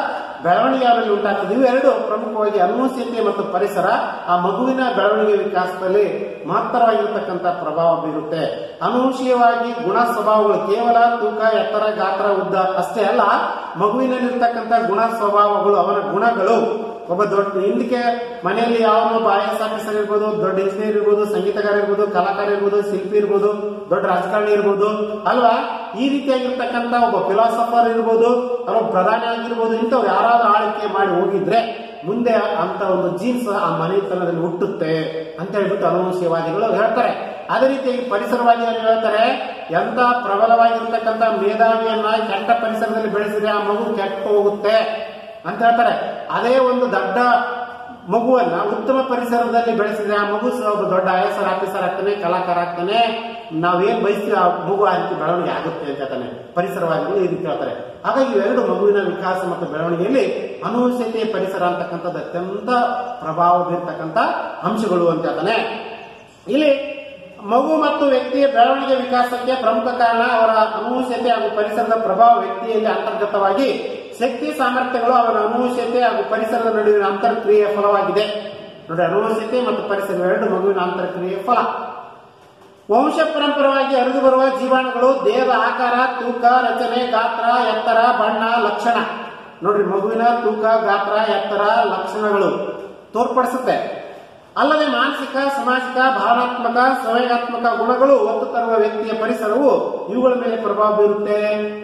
ಬೆಳವಣಿಗೆ ಅವರಲ್ಲಿ ಉಂಟಾಗ್ತದೆ ಇವೆರಡು ಪ್ರಮುಖವಾಗಿ ಅನುವಂಶೀಯತೆ ಮತ್ತು ಪರಿಸರ ಆ ಮಗುವಿನ ಬೆಳವಣಿಗೆ ವಿಕಾಸದಲ್ಲಿ ಮಹತ್ತರವಾಗಿರ್ತಕ್ಕಂಥ ಪ್ರಭಾವ ಬೀರುತ್ತೆ ಅನುವಂಶೀಯವಾಗಿ ಗುಣ ಸ್ವಭಾವಗಳು ಕೇವಲ ತೂಕ ಎತ್ತರ ಗಾತ್ರ ಉದ್ದ ಅಷ್ಟೇ ಅಲ್ಲ ಮಗುವಿನಲ್ಲಿರ್ತಕ್ಕಂಥ ಗುಣ ಸ್ವಭಾವಗಳು ಅವನ ಗುಣಗಳು ಒಬ್ಬ ದೊಡ್ಡ ಹಿಂದಕ್ಕೆ ಮನೆಯಲ್ಲಿ ಯಾವನೋ ಒಬ್ಬ ಐ ಎಸ್ ಆಫೀಸರ್ ಇರ್ಬೋದು ದೊಡ್ಡ ಇಂಜಿನಿಯರ್ ಇರ್ಬೋದು ಸಂಗೀತಗಾರ ಇರ್ಬೋದು ಕಲಾಕಾರ ಇರ್ಬೋದು ಶಿಲ್ಪಿ ಇರ್ಬೋದು ದೊಡ್ಡ ರಾಜಕಾರಣಿ ಇರ್ಬೋದು ಅಲ್ವಾ ಈ ರೀತಿಯಾಗಿರ್ತಕ್ಕಂಥ ಒಬ್ಬ ಫಿಲಾಸಫರ್ ಇರ್ಬೋದು ಅಥವಾ ಪ್ರಧಾನಿ ಆಗಿರ್ಬೋದು ಇಂಥವ್ರು ಯಾರಾದ್ರೂ ಆಳ್ವಿಕೆ ಮಾಡಿ ಹೋಗಿದ್ರೆ ಮುಂದೆ ಅಂತ ಒಂದು ಜೀನ್ಸ್ ಆ ಮನೆತನದಲ್ಲಿ ಹುಟ್ಟುತ್ತೆ ಅಂತ ಹೇಳ್ಬಿಟ್ಟು ಅನುವಂಶೀಯವಾದಿಗಳು ಹೇಳ್ತಾರೆ ಅದೇ ರೀತಿಯಾಗಿ ಪರಿಸರವಾದಿಗಳು ಹೇಳ್ತಾರೆ ಎಂತ ಪ್ರಬಲವಾಗಿರ್ತಕ್ಕಂಥ ಮೇಧಾವಿಯನ್ನ ಕೆಟ್ಟ ಪರಿಸರದಲ್ಲಿ ಬೆಳೆಸಿದ್ರೆ ಆ ಮಗು ಕೆಟ್ಟ ಹೋಗುತ್ತೆ ಅಂತ ಹೇಳ್ತಾರೆ ಅದೇ ಒಂದು ದೊಡ್ಡ ಮಗುವನ್ನ ಉತ್ತಮ ಪರಿಸರದಲ್ಲಿ ಬೆಳೆಸಿದ್ರೆ ಆ ಮಗು ಸಹ ಒಬ್ಬ ದೊಡ್ಡ ಐ ಎಸ್ ಆಫೀಸರ್ ಆಗ್ತಾನೆ ಕಲಾಕಾರ ಆಗ್ತಾನೆ ನಾವೇನ್ ಬಯಸ್ತೀವಿ ಆ ಮಗು ಆ ರೀತಿ ಬೆಳವಣಿಗೆ ಆಗುತ್ತೆ ಅಂತ ಹೇಳ್ತಾನೆ ಪರಿಸರವಾದಿಗಳು ಈ ರೀತಿ ಹೇಳ್ತಾರೆ ಹಾಗಾಗಿ ಇವೆರಡು ಮಗುವಿನ ವಿಕಾಸ ಮತ್ತು ಬೆಳವಣಿಗೆಯಲ್ಲಿ ಅನುವಂಶತೆ ಪರಿಸರ ಅಂತಕ್ಕಂಥದ್ದು ಅತ್ಯಂತ ಪ್ರಭಾವ ಬೀರ್ತಕ್ಕಂಥ ಅಂಶಗಳು ಅಂತ ಹೇಳ್ತಾನೆ ಇಲ್ಲಿ ಮಗು ಮತ್ತು ವ್ಯಕ್ತಿಯ ಬೆಳವಣಿಗೆ ವಿಕಾಸಕ್ಕೆ ಪ್ರಮುಖ ಕಾರಣ ಅವರ ಅನುವಂಶತೆ ಹಾಗೂ ಪರಿಸರದ ಪ್ರಭಾವ ವ್ಯಕ್ತಿಯಲ್ಲಿ ಅಂತರ್ಗತವಾಗಿ ಶಕ್ತಿ ಸಾಮರ್ಥ್ಯಗಳು ಅವರ ಅನುವಂಶತೆ ಹಾಗೂ ಪರಿಸರದ ನಡುವಿನ ಅಂತರ್ಕ್ರಿಯೆಯ ಫಲವಾಗಿದೆ ನೋಡಿ ಅನುವಂಶತೆ ಮತ್ತು ಪರಿಸರ ಎರಡು ಮಗುವಿನ ಅಂತರ್ಕ್ರಿಯೆಯ ಫಲ ವಂಶ ಪರಂಪರವಾಗಿ ಹರಿದು ಬರುವ ಜೀವಾಣುಗಳು ದೇಹದ ಆಕಾರ ತೂಕ ರಚನೆ ಗಾತ್ರ ಎತ್ತರ ಬಣ್ಣ ಲಕ್ಷಣ ನೋಡ್ರಿ ಮಗುವಿನ ತೂಕ ಗಾತ್ರ ಎತ್ತರ ಲಕ್ಷಣಗಳು ತೋರ್ಪಡಿಸುತ್ತೆ ಅಲ್ಲದೆ ಮಾನಸಿಕ ಸಾಮಾಜಿಕ ಭಾವನಾತ್ಮಕ ಸಂವೇಗಾತ್ಮಕ ಗುಣಗಳು ಒತ್ತು ತರುವ ವ್ಯಕ್ತಿಯ ಪರಿಸರವು ಇವುಗಳ ಮೇಲೆ ಪ್ರಭಾವ ಬೀರುತ್ತೆ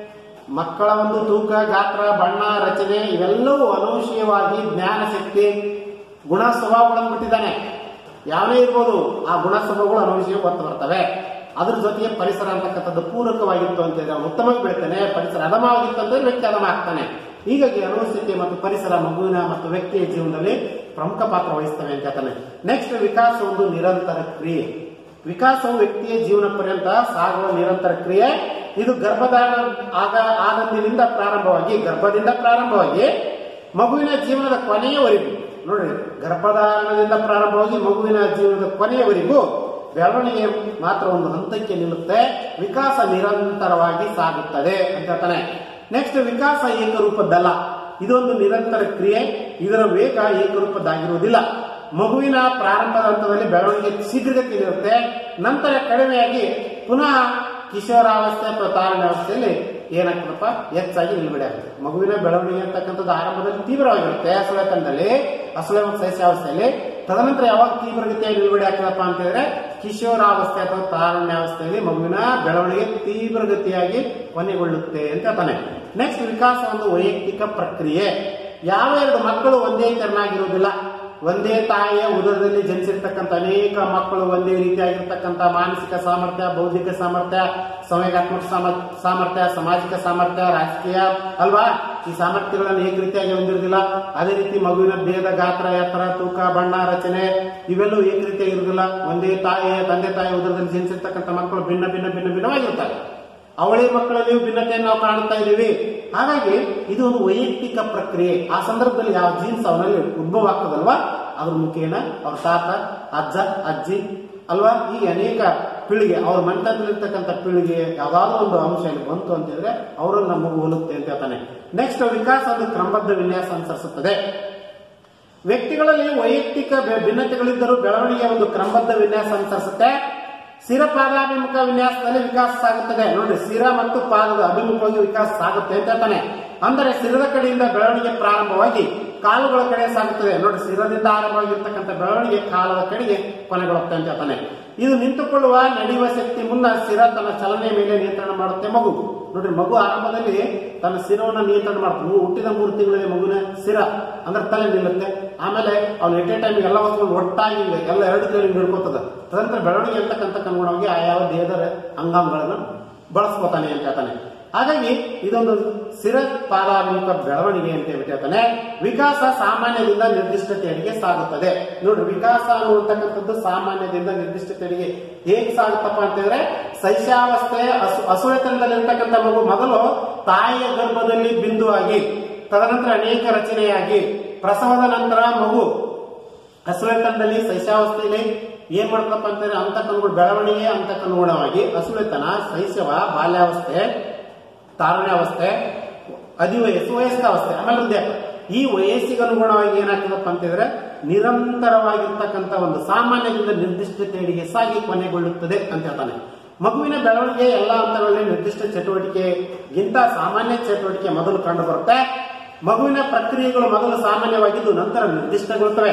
ಮಕ್ಕಳ ಒಂದು ತೂಕ ಗಾತ್ರ ಬಣ್ಣ ರಚನೆ ಇವೆಲ್ಲವೂ ಅನೌಷೀಯವಾಗಿ ಜ್ಞಾನ ಶಕ್ತಿ ಗುಣ ಸ್ವಭಾವಗಳನ್ನು ಬಿಟ್ಟಿದ್ದಾನೆ ಯಾವನೇ ಇರ್ಬೋದು ಆ ಗುಣ ಸ್ವಭಾವಗಳು ಅನೌಷೀಯ ಒತ್ತು ಬರ್ತವೆ ಅದ್ರ ಜೊತೆಗೆ ಪರಿಸರ ಅಂತಕ್ಕಂಥದ್ದು ಪೂರಕವಾಗಿತ್ತು ಅಂತ ಹೇಳಿದ್ರೆ ಅವನು ಉತ್ತಮವಾಗಿ ಬೆಳಿತಾನೆ ಪರಿಸರ ಅಧಮವಾಗಿತ್ತು ಅಂತಂದ್ರೆ ವ್ಯಕ್ತಿ ಅಧಮ ಆಗ್ತಾನೆ ಹೀಗಾಗಿ ಅನುಸ್ಥಿತಿ ಮತ್ತು ಪರಿಸರ ಮಗುವಿನ ಮತ್ತು ವ್ಯಕ್ತಿಯ ಜೀವನದಲ್ಲಿ ಪ್ರಮುಖ ಪಾತ್ರ ವಹಿಸ್ತವೆ ಅಂತ ಹೇಳ್ತಾನೆ ನೆಕ್ಸ್ಟ್ ವಿಕಾಸ ಒಂದು ನಿರಂತರ ಕ್ರಿಯೆ ವಿಕಾಸವು ವ್ಯಕ್ತಿಯ ಜೀವನ ಪರ್ಯಂತ ಸಾಗುವ ನಿರಂತರ ಕ್ರಿಯೆ ಇದು ಗರ್ಭಧಾರಣ ಆಗ ಆಗಂದಿನಿಂದ ಪ್ರಾರಂಭವಾಗಿ ಗರ್ಭದಿಂದ ಪ್ರಾರಂಭವಾಗಿ ಮಗುವಿನ ಜೀವನದ ಕೊನೆಯವರೆಗೂ ನೋಡ್ರಿ ಗರ್ಭಧಾರಣದಿಂದ ಪ್ರಾರಂಭವಾಗಿ ಮಗುವಿನ ಜೀವನದ ಕೊನೆಯವರೆಗೂ ಬೆಳವಣಿಗೆ ಮಾತ್ರ ಒಂದು ಹಂತಕ್ಕೆ ನಿಲ್ಲುತ್ತೆ ವಿಕಾಸ ನಿರಂತರವಾಗಿ ಸಾಗುತ್ತದೆ ಅಂತ ಹೇಳ್ತಾನೆ ನೆಕ್ಸ್ಟ್ ವಿಕಾಸ ಏಕರೂಪದ್ದಲ್ಲ ಇದೊಂದು ನಿರಂತರ ಕ್ರಿಯೆ ಇದರ ವೇಗ ಏಕರೂಪದ್ದಾಗಿರುವುದಿಲ್ಲ ಮಗುವಿನ ಪ್ರಾರಂಭದ ಹಂತದಲ್ಲಿ ಬೆಳವಣಿಗೆ ಶೀಘ್ರಗತಿಯಲ್ಲಿರುತ್ತೆ ನಂತರ ಕಡಿಮೆಯಾಗಿ ಪುನಃ ಕಿಶೋರಾವಸ್ಥೆ ಅಥವಾ ತಾರುಣ್ಯಾವಸ್ಥೆಯಲ್ಲಿ ಏನಾಗ್ತದಪ್ಪ ಹೆಚ್ಚಾಗಿ ನಿಲ್ಬಿಡಿ ಆಗುತ್ತೆ ಮಗುವಿನ ಬೆಳವಣಿಗೆ ಅಂತಕ್ಕಂಥದ್ದು ಆರಂಭದಲ್ಲಿ ತೀವ್ರವಾಗಿರುತ್ತೆ ಅಸಳೆತನದಲ್ಲಿ ಅಸಳೆ ಮತ್ತು ಶೈಶಾವಸ್ಥೆಯಲ್ಲಿ ತದನಂತರ ಯಾವಾಗ ತೀವ್ರಗತಿಯಾಗಿ ನಿಲ್ಬಿಡಿ ಆಗ್ತದಪ್ಪ ಅಂತ ಹೇಳಿದ್ರೆ ಕಿಶೋರಾವಸ್ಥೆ ಅಥವಾ ತಾರುಣ್ಯಾವಸ್ಥೆಯಲ್ಲಿ ಮಗುವಿನ ಬೆಳವಣಿಗೆ ತೀವ್ರಗತಿಯಾಗಿ ಕೊನೆಗೊಳ್ಳುತ್ತೆ ಅಂತ ಹೇಳ್ತಾನೆ ನೆಕ್ಸ್ಟ್ ವಿಕಾಸ ಒಂದು ವೈಯಕ್ತಿಕ ಪ್ರಕ್ರಿಯೆ ಯಾವ ಎರಡು ಮಕ್ಕಳು ಒಂದೇ ತೆರನಾಗಿರುವುದಿಲ್ಲ ಒಂದೇ ತಾಯಿಯ ಉದರದಲ್ಲಿ ಜನಿಸಿರ್ತಕ್ಕಂಥ ಅನೇಕ ಮಕ್ಕಳು ಒಂದೇ ರೀತಿಯಾಗಿರ್ತಕ್ಕಂಥ ಮಾನಸಿಕ ಸಾಮರ್ಥ್ಯ ಬೌದ್ಧಿಕ ಸಾಮರ್ಥ್ಯ ಸಂವೇಗಾತ್ಮಕ ಸಾಮ- ಸಾಮರ್ಥ್ಯ ಸಾಮಾಜಿಕ ಸಾಮರ್ಥ್ಯ ರಾಜಕೀಯ ಅಲ್ವಾ ಈ ಸಾಮರ್ಥ್ಯಗಳನ್ನು ಏಕ ರೀತಿಯಾಗಿ ಹೊಂದಿರುವುದಿಲ್ಲ ಅದೇ ರೀತಿ ಮಗುವಿನ ದೇಹದ ಗಾತ್ರ ಎತ್ತರ ತೂಕ ಬಣ್ಣ ರಚನೆ ಇವೆಲ್ಲವೂ ಏಕ ರೀತಿಯಾಗಿ ಇರುವುದಿಲ್ಲ ಒಂದೇ ತಾಯಿಯ ತಂದೆ ತಾಯಿಯ ಉದರದಲ್ಲಿ ಜನಿಸಿರ್ತಕ್ಕಂಥ ಮಕ್ಕಳು ಭಿನ್ನ ಭಿನ್ನ ಭಿನ್ನ ಭಿನ್ನವಾಗಿರ್ತಾರೆ ಅವಳಿ ಮಕ್ಕಳಲ್ಲಿಯೂ ಭಿನ್ನತೆಯನ್ನು ನಾವು ಕಾಣ್ತಾ ಇದ್ದೀವಿ ಹಾಗಾಗಿ ಇದು ಒಂದು ವೈಯಕ್ತಿಕ ಪ್ರಕ್ರಿಯೆ ಆ ಸಂದರ್ಭದಲ್ಲಿ ಯಾವ ಜೀನ್ಸ್ ಅವನಲ್ಲಿ ಉದ್ಭವ ಆಗ್ತದಲ್ವಾ ಅದ್ರ ಮುಖೇನ ಅವ್ರ ತಾತ ಅಜ್ಜ ಅಜ್ಜಿ ಅಲ್ವಾ ಹೀಗೆ ಅನೇಕ ಪೀಳಿಗೆ ಅವ್ರ ಮನೆತನದಲ್ಲಿರ್ತಕ್ಕಂಥ ಪೀಳಿಗೆ ಯಾವ್ದಾದ್ರು ಒಂದು ಅಂಶ ಇಲ್ಲಿ ಬಂತು ಅಂತಿದ್ರೆ ಅವರನ್ನು ಮಗು ಹೋಲುತ್ತೆ ಅಂತ ಹೇಳ್ತಾನೆ ನೆಕ್ಸ್ಟ್ ವಿಕಾಸ ಒಂದು ಕ್ರಮಬದ್ಧ ವಿನ್ಯಾಸ ಅನುಸರಿಸುತ್ತದೆ ವ್ಯಕ್ತಿಗಳಲ್ಲಿ ವೈಯಕ್ತಿಕ ಬೆ- ಭಿನ್ನತೆಗಳಿದ್ದರೂ ಬೆಳವಣಿಗೆ ಒಂದು ಕ್ರಮಬದ್ಧ ವಿನ್ಯಾಸ ಅನುಸರಿಸುತ್ತೆ ಶಿರ ಪಾದಾಭಿಮುಖ ವಿನ್ಯಾಸದಲ್ಲಿ ವಿಕಾಸ ಸಾಗುತ್ತದೆ ನೋಡಿ ಶಿರ ಮತ್ತು ಪಾದದ ಅಭಿಮುಖವಾಗಿ ವಿಕಾಸ ಸಾಗುತ್ತೆ ಅಂತ ಹೇಳ್ತಾನೆ ಅಂದರೆ ಶಿರದ ಕಡೆಯಿಂದ ಬೆಳವಣಿಗೆ ಪ್ರಾರಂಭವಾಗಿ ಕಾಲುಗಳ ಕಡೆ ಸಾಗುತ್ತದೆ ನೋಡಿ ಶಿರದಿಂದ ಆರಂಭವಾಗಿರ್ತಕ್ಕಂಥ ಬೆಳವಣಿಗೆ ಕಾಲದ ಕಡೆಗೆ ಕೊನೆಗೊಳ್ಳುತ್ತೆ ಅಂತ ಹೇಳ್ತಾನೆ ಇದು ನಿಂತುಕೊಳ್ಳುವ ನಡೆಯುವ ಶಕ್ತಿ ಮುನ್ನ ಶಿರ ತನ್ನ ಚಲನೆಯ ಮೇಲೆ ನಿಯಂತ್ರಣ ಮಾಡುತ್ತೆ ಮಗು ನೋಡ್ರಿ ಮಗು ಆರಂಭದಲ್ಲಿ ತನ್ನ ಶಿರವನ್ನು ನಿಯಂತ್ರಣ ಮಾಡುತ್ತೆ ಮಗು ಹುಟ್ಟಿದ ಮೂರು ತಿಂಗಳಿಗೆ ಮಗುವಿನ ಶಿರ ಅಂದ್ರೆ ತಲೆ ನಿಲ್ಲುತ್ತೆ ಆಮೇಲೆ ಅವ್ನು ಎಟ್ ಎ ಟೈಮ್ ಎಲ್ಲ ಹೊತ್ಕೊಂಡು ಒಟ್ಟಾಗಿ ಎಲ್ಲ ಎರಡು ಕೈ ಹಿಡ್ಕೊತದ ತದನಂತರ ಬೆಳವಣಿಗೆ ಅಂತಕ್ಕಂಥ ಅನುಗುಣವಾಗಿ ಆಯಾವ ದೇಹದ ಅಂಗಾಂಗಗಳನ್ನು ಬಳಸ್ಕೊತಾನೆ ಅಂತ ಹೇಳ್ತಾನೆ ಹಾಗಾಗಿ ಇದೊಂದು ಶಿರ ಪಾದಾಭಿಮುಖ ಬೆಳವಣಿಗೆ ಅಂತ ಹೇಳ್ಬಿಟ್ಟು ಹೇಳ್ತಾನೆ ವಿಕಾಸ ಸಾಮಾನ್ಯದಿಂದ ನಿರ್ದಿಷ್ಟತೆಯರಿಗೆ ಸಾಗುತ್ತದೆ ನೋಡ್ರಿ ವಿಕಾಸ ಅನ್ನುವಂತಕ್ಕಂಥದ್ದು ಸಾಮಾನ್ಯದಿಂದ ನಿರ್ದಿಷ್ಟತೆಯರಿಗೆ ಹೇಗೆ ಸಾಗುತ್ತಪ್ಪ ಅಂತಂದ್ರೆ ಶೈಶಾವಸ್ಥೆ ಹಸು ಹಸುಳೆತನದಲ್ಲಿರ್ತಕ್ಕಂಥ ಮಗು ಮೊದಲು ತಾಯಿಯ ಗರ್ಭದಲ್ಲಿ ಬಿಂದುವಾಗಿ ತದನಂತರ ಅನೇಕ ರಚನೆಯಾಗಿ ಪ್ರಸವದ ನಂತರ ಮಗು ಹಸುಳೆತನದಲ್ಲಿ ಶೈಶಾವಸ್ಥೆಯಲ್ಲಿ ಏನ್ ಮಾಡ್ತಪ್ಪ ಅಂತಂದ್ರೆ ಅಂತಕ್ಕನುಗುಣ ಬೆಳವಣಿಗೆ ಅಂತಕ್ಕನುಗುಣವಾಗಿ ಹಸುಳೆತನ ಶೈಶವ ಬಾಲ್ಯಾವಸ್ಥೆ ತಾರುಣ್ಯಾವಸ್ಥೆ ಅಧಿವಯಸ್ಸು ವಯಸ್ಕಾವಸ್ಥೆ ಆಮೇಲೆ ವೃದ್ಧಾಪ್ಯ ಈ ವಯಸ್ಸಿಗೆ ಅನುಗುಣವಾಗಿ ಏನಾಗ್ತದಪ್ಪ ಅಂತಿದ್ರೆ ನಿರಂತರವಾಗಿರ್ತಕ್ಕಂಥ ಒಂದು ಸಾಮಾನ್ಯದಿಂದ ನಿರ್ದಿಷ್ಟತೆಯಡಿಗೆ ಸಾಗಿ ಕೊನೆಗೊಳ್ಳುತ್ತದೆ ಅಂತ ಹೇಳ್ತಾನೆ ಮಗುವಿನ ಬೆಳವಣಿಗೆ ಎಲ್ಲ ಹಂತಗಳಲ್ಲಿ ನಿರ್ದಿಷ್ಟ ಚಟುವಟಿಕೆಗಿಂತ ಸಾಮಾನ್ಯ ಚಟುವಟಿಕೆ ಮೊದಲು ಕಂಡು ಬರುತ್ತೆ ಮಗುವಿನ ಪ್ರಕ್ರಿಯೆಗಳು ಮೊದಲು ಸಾಮಾನ್ಯವಾಗಿದ್ದು ನಂತರ ನಿರ್ದಿಷ್ಟಗೊಳ್ಳುತ್ತವೆ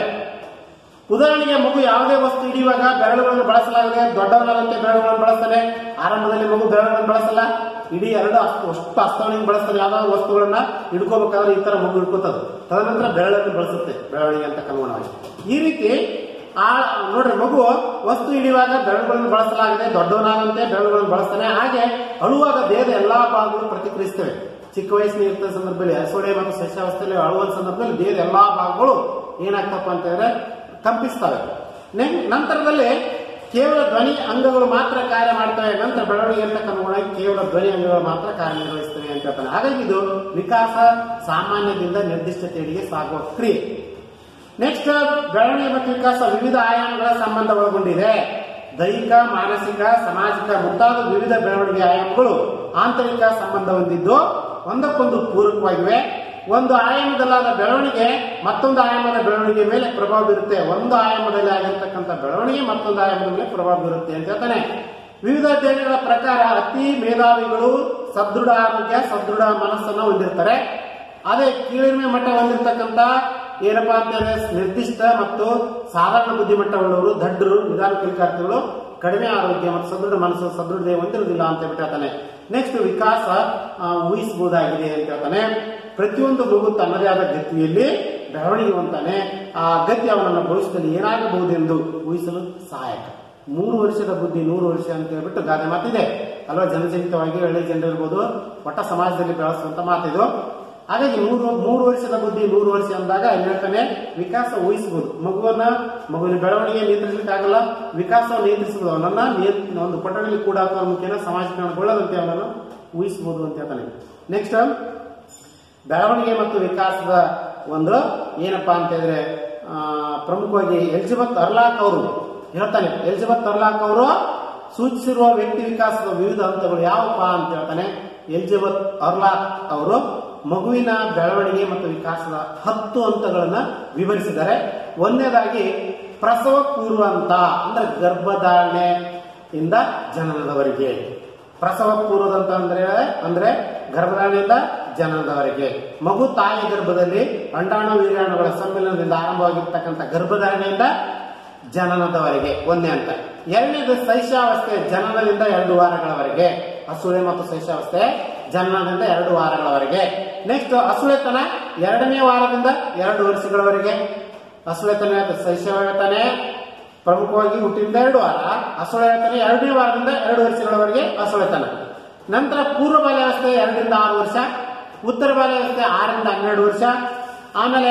ಉದಾಹರಣೆಗೆ ಮಗು ಯಾವುದೇ ವಸ್ತು ಹಿಡಿಯುವಾಗ ಬೆರಳುಗಳನ್ನು ಬಳಸಲಾಗದೆ ದೊಡ್ಡವನಾದಂತೆ ಬೆರಳುಗಳನ್ನು ಬಳಸ್ತಾನೆ ಆರಂಭದಲ್ಲಿ ಮಗು ಬೆರಳುಗಳನ್ನು ಬಳಸಲ್ಲ ಇಡೀ ಎರಡು ಅಷ್ಟು ಅಷ್ಟು ಹಸ್ತವಣಿಗೆ ಬಳಸ್ತಾನೆ ಯಾವ್ದಾದ್ರು ವಸ್ತುಗಳನ್ನ ಹಿಡ್ಕೋಬೇಕಾದ್ರೆ ಈ ತರ ಮಗು ಹಿಡ್ಕೋತದ ತದನಂತರ ಬೆರಳನ್ನು ಬಳಸುತ್ತೆ ಬೆಳವಣಿಗೆ ಅಂತ ಅನುಗುಣವಾಗಿ ಈ ರೀತಿ ಆ ನೋಡ್ರಿ ಮಗು ವಸ್ತು ಹಿಡಿಯುವಾಗ ಬೆರಳುಗಳನ್ನು ಬಳಸಲಾಗದೆ ದೊಡ್ಡವನಾದಂತೆ ಬೆರಳುಗಳನ್ನು ಬಳಸ್ತಾನೆ ಹಾಗೆ ಅಳುವಾಗ ದೇಹದ ಎಲ್ಲಾ ಭಾಗಗಳು ಪ್ರತಿಕ್ರಿಯಿಸ್ತವೆ ಚಿಕ್ಕ ವಯಸ್ಸಿನ ಇರ್ತದ ಸಂದರ್ಭದಲ್ಲಿ ಅಸೋಡೆ ಮತ್ತು ಸಸ್ಯಾವಸ್ಥೆಯಲ್ಲಿ ಅಳುವ ಸಂದರ್ಭದಲ್ಲಿ ದೇಹದ ಎಲ್ಲಾ ಭಾಗಗಳು ಏನಾಗ್ತಪ್ಪ ಅಂತಂದ್ರೆ ಕಂಪಿಸ್ತವೆ ನೆ- ನಂತರದಲ್ಲಿ ಕೇವಲ ಧ್ವನಿ ಅಂಗಗಳು ಮಾತ್ರ ಕಾರ್ಯ ಮಾಡ್ತವೆ ನಂತರ ಬೆಳವಣಿಗೆ ಅಂತ ಅನುಗುಣವಾಗಿ ಕೇವಲ ಧ್ವನಿ ಅಂಗಗಳು ಮಾತ್ರ ಕಾರ್ಯನಿರ್ವಹಿಸ್ತವೆ ಅಂತ ಹೇಳ್ತಾನೆ ಹಾಗಾಗಿ ಇದು ವಿಕಾಸ ಸಾಮಾನ್ಯದಿಂದ ನಿರ್ದಿಷ್ಟತೆಯಡಿಗೆ ಸಾಗುವ ಕ್ರಿಯೆ ನೆಕ್ಸ್ಟ್ ಬೆಳವಣಿಗೆ ಮತ್ತು ವಿಕಾಸ ವಿವಿಧ ಆಯಾಮಗಳ ಸಂಬಂಧ ಒಳಗೊಂಡಿದೆ ದೈಹಿಕ ಮಾನಸಿಕ ಸಾಮಾಜಿಕ ಮುಂತಾದ ವಿವಿಧ ಬೆಳವಣಿಗೆ ಆಯಾಮಗಳು ಆಂತರಿಕ ಸಂಬಂಧ ಹೊಂದಿದ್ದು ಒಂದಕ್ಕೊಂದು ಪೂರಕವಾಗಿವೆ ಒಂದು ಆಯಾಮದಲ್ಲಾದ ಬೆಳವಣಿಗೆ ಮತ್ತೊಂದು ಆಯಾಮದ ಬೆಳವಣಿಗೆ ಮೇಲೆ ಪ್ರಭಾವ ಬೀರುತ್ತೆ ಒಂದು ಆಯಾಮದಲ್ಲಿ ಆಗಿರ್ತಕ್ಕಂಥ ಬೆಳವಣಿಗೆ ಮತ್ತೊಂದು ಆಯಾಮದ ಮೇಲೆ ಪ್ರಭಾವ ಬೀರುತ್ತೆ ಅಂತ ಹೇಳ್ತಾನೆ ವಿವಿಧ ಅಧ್ಯಯನಗಳ ಪ್ರಕಾರ ಅತಿ ಮೇಧಾವಿಗಳು ಸದೃಢ ಆರೋಗ್ಯ ಸದೃಢ ಮನಸ್ಸನ್ನು ಹೊಂದಿರ್ತಾರೆ ಅದೇ ಕೀಳಿಮೆ ಮಟ್ಟ ಹೊಂದಿರತಕ್ಕಂತ ಏನಪ್ಪಾ ಅಂತಂದ್ರೆ ನಿರ್ದಿಷ್ಟ ಮತ್ತು ಸಾಧಾರಣ ಬುದ್ಧಿಮಟ್ಟ ಉಳ್ಳವರು ದಡ್ಡರು ನಿಧಾನ ಕಲಿಕಾರ್ಥಿಗಳು ಕಡಿಮೆ ಆರೋಗ್ಯ ಮತ್ತು ಸದೃಢ ಮನಸ್ಸು ಸದೃಢತೆ ಹೊಂದಿರುವುದಿಲ್ಲ ಅಂತ ಹೇಳ್ತಾನೆ ನೆಕ್ಸ್ಟ್ ವಿಕಾಸ ಆ, ಊಹಿಸಬಹುದಾಗಿದೆ ಅಂತ ಹೇಳ್ತಾನೆ ಪ್ರತಿಯೊಂದು ಮಗು ತನ್ನದೇ ಆದ ಗತಿಯಲ್ಲಿ ಬೆಳವಣಿಗೆ ಹೊಂತಾನೆ ಆ ಗತಿ ಅವನನ್ನ ಭವಿಷ್ಯದಲ್ಲಿ ಏನಾಗಬಹುದೆಂದು ಊಹಿಸಲು ಸಹಾಯಕ ಮೂರು ವರ್ಷದ ಬುದ್ಧಿ ನೂರು ವರ್ಷ ಅಂತ ಹೇಳ್ಬಿಟ್ಟು ಗಾದೆ ಮಾತಿದೆ ಅಲ್ವಾ ಜನಜನಿತವಾಗಿ ಹಳ್ಳಿ ಜನರಿರ್ಬೋದು ಒಟ್ಟ ಸಮಾಜದಲ್ಲಿ ಬೆಳೆಸುವಂತ ಮಾತಿದು ಹಾಗಾಗಿ ನೂರು ಮೂರು ವರ್ಷದ ಬುದ್ಧಿ ನೂರು ವರ್ಷ ಅಂದಾಗ ಅಲ್ಲಿ ಹೇಳ್ತಾನೆ ವಿಕಾಸ ಊಹಿಸಬಹುದು ಮಗುವನ್ನ ಮಗುವಿನ ಬೆಳವಣಿಗೆ ನಿಯಂತ್ರಿಸಲಿಕ್ಕೆ ಆಗಲ್ಲ ವಿಕಾಸ ನಿಯಂತ್ರಿಸಬಹುದು ಅವನನ್ನ ನಿಯಂತ್- ಒಂದು ಕೊಠಡಿಯಲ್ಲಿ ಕೂಡ ಹಾಕುವ ಮುಖೇನ ಸಮಾಜೀಕರಣಗೊಳ್ಳದಂತೆ ಅವನನ್ನು ಊಹಿಸಬಹುದು ಅಂತ ಹೇಳ್ತಾನೆ ನೆಕ್ಸ್ಟ್ ಬೆಳವಣಿಗೆ ಮತ್ತು ವಿಕಾಸದ ಒಂದು ಏನಪ್ಪಾ ಅಂತ ಹೇಳಿದ್ರೆ ಆ, ಪ್ರಮುಖವಾಗಿ ಎಲಿಜಬೆತ್ ಅರ್ಲಾಕ್ ಅವರು ಹೇಳ್ತಾನೆ ಎಲಿಜಬೆತ್ ಅರ್ಲಾಕ್ ಅವರು ಸೂಚಿಸಿರುವ ವ್ಯಕ್ತಿ ವಿಕಾಸದ ವಿವಿಧ ಹಂತಗಳು ಯಾವಪ್ಪ ಅಂತ ಹೇಳ್ತಾನೆ ಎಲಿಜಬೆತ್ ಅರ್ಲಾಕ್ ಅವರು ಮಗುವಿನ ಬೆಳವಣಿಗೆ ಮತ್ತು ವಿಕಾಸದ ಹತ್ತು ಹಂತಗಳನ್ನ ವಿವರಿಸಿದ್ದಾರೆ ಒಂದನೇದಾಗಿ ಪ್ರಸವ ಪೂರ್ವ ಹಂತ ಅಂದ್ರೆ ಗರ್ಭಧಾರಣೆ ಇಂದ ಜನನದವರೆಗೆ ಪ್ರಸವ ಪೂರ್ವದಂತ ಅಂದ್ರೆ ಅಂದ್ರೆ ಗರ್ಭಧಾರಣೆಯಿಂದ ಜನನದವರೆಗೆ ಮಗು ತಾಯಿ ಗರ್ಭದಲ್ಲಿ ಅಂಡಾಣು ವೀರ್ಯಾಣುಗಳ ಸಮ್ಮಿಲನದಿಂದ ಆರಂಭವಾಗಿರ್ತಕ್ಕಂಥ ಗರ್ಭಧಾರಣೆಯಿಂದ ಜನನದವರೆಗೆ ಒಂದೇ ಅಂತ ಎರಡನೇದು ಶೈಶಾವಸ್ಥೆ ಜನನದಿಂದ ಎರಡು ವಾರಗಳವರೆಗೆ ಹಸುಳೆ ಮತ್ತು ಶೈಶಾವಸ್ಥೆ ಜನನದಿಂದ ಎರಡು ವಾರಗಳವರೆಗೆ ನೆಕ್ಸ್ಟ್ ಹಸುಳೆತನ ಎರಡನೇ ವಾರದಿಂದ ಎರಡು ವರ್ಷಗಳವರೆಗೆ ಹಸುಳೆತನ ಶೈಶವತನೇ ಪ್ರಮುಖವಾಗಿ ಹುಟ್ಟಿನಿಂದ ಎರಡು ವಾರ ಹಸುಳೆತನ ಎರಡನೇ ವಾರದಿಂದ ಎರಡು ವರ್ಷಗಳವರೆಗೆ ಹಸುಳೆತನ ನಂತರ ಪೂರ್ವ ಬಾಲ್ಯಾವಸ್ಥೆ ಎರಡರಿಂದ ಆರು ವರ್ಷ ಉತ್ತರ ಬಾಲ್ಯಾವಸ್ಥೆ ಆರರಿಂದ ಹನ್ನೆರಡು ವರ್ಷ ಆಮೇಲೆ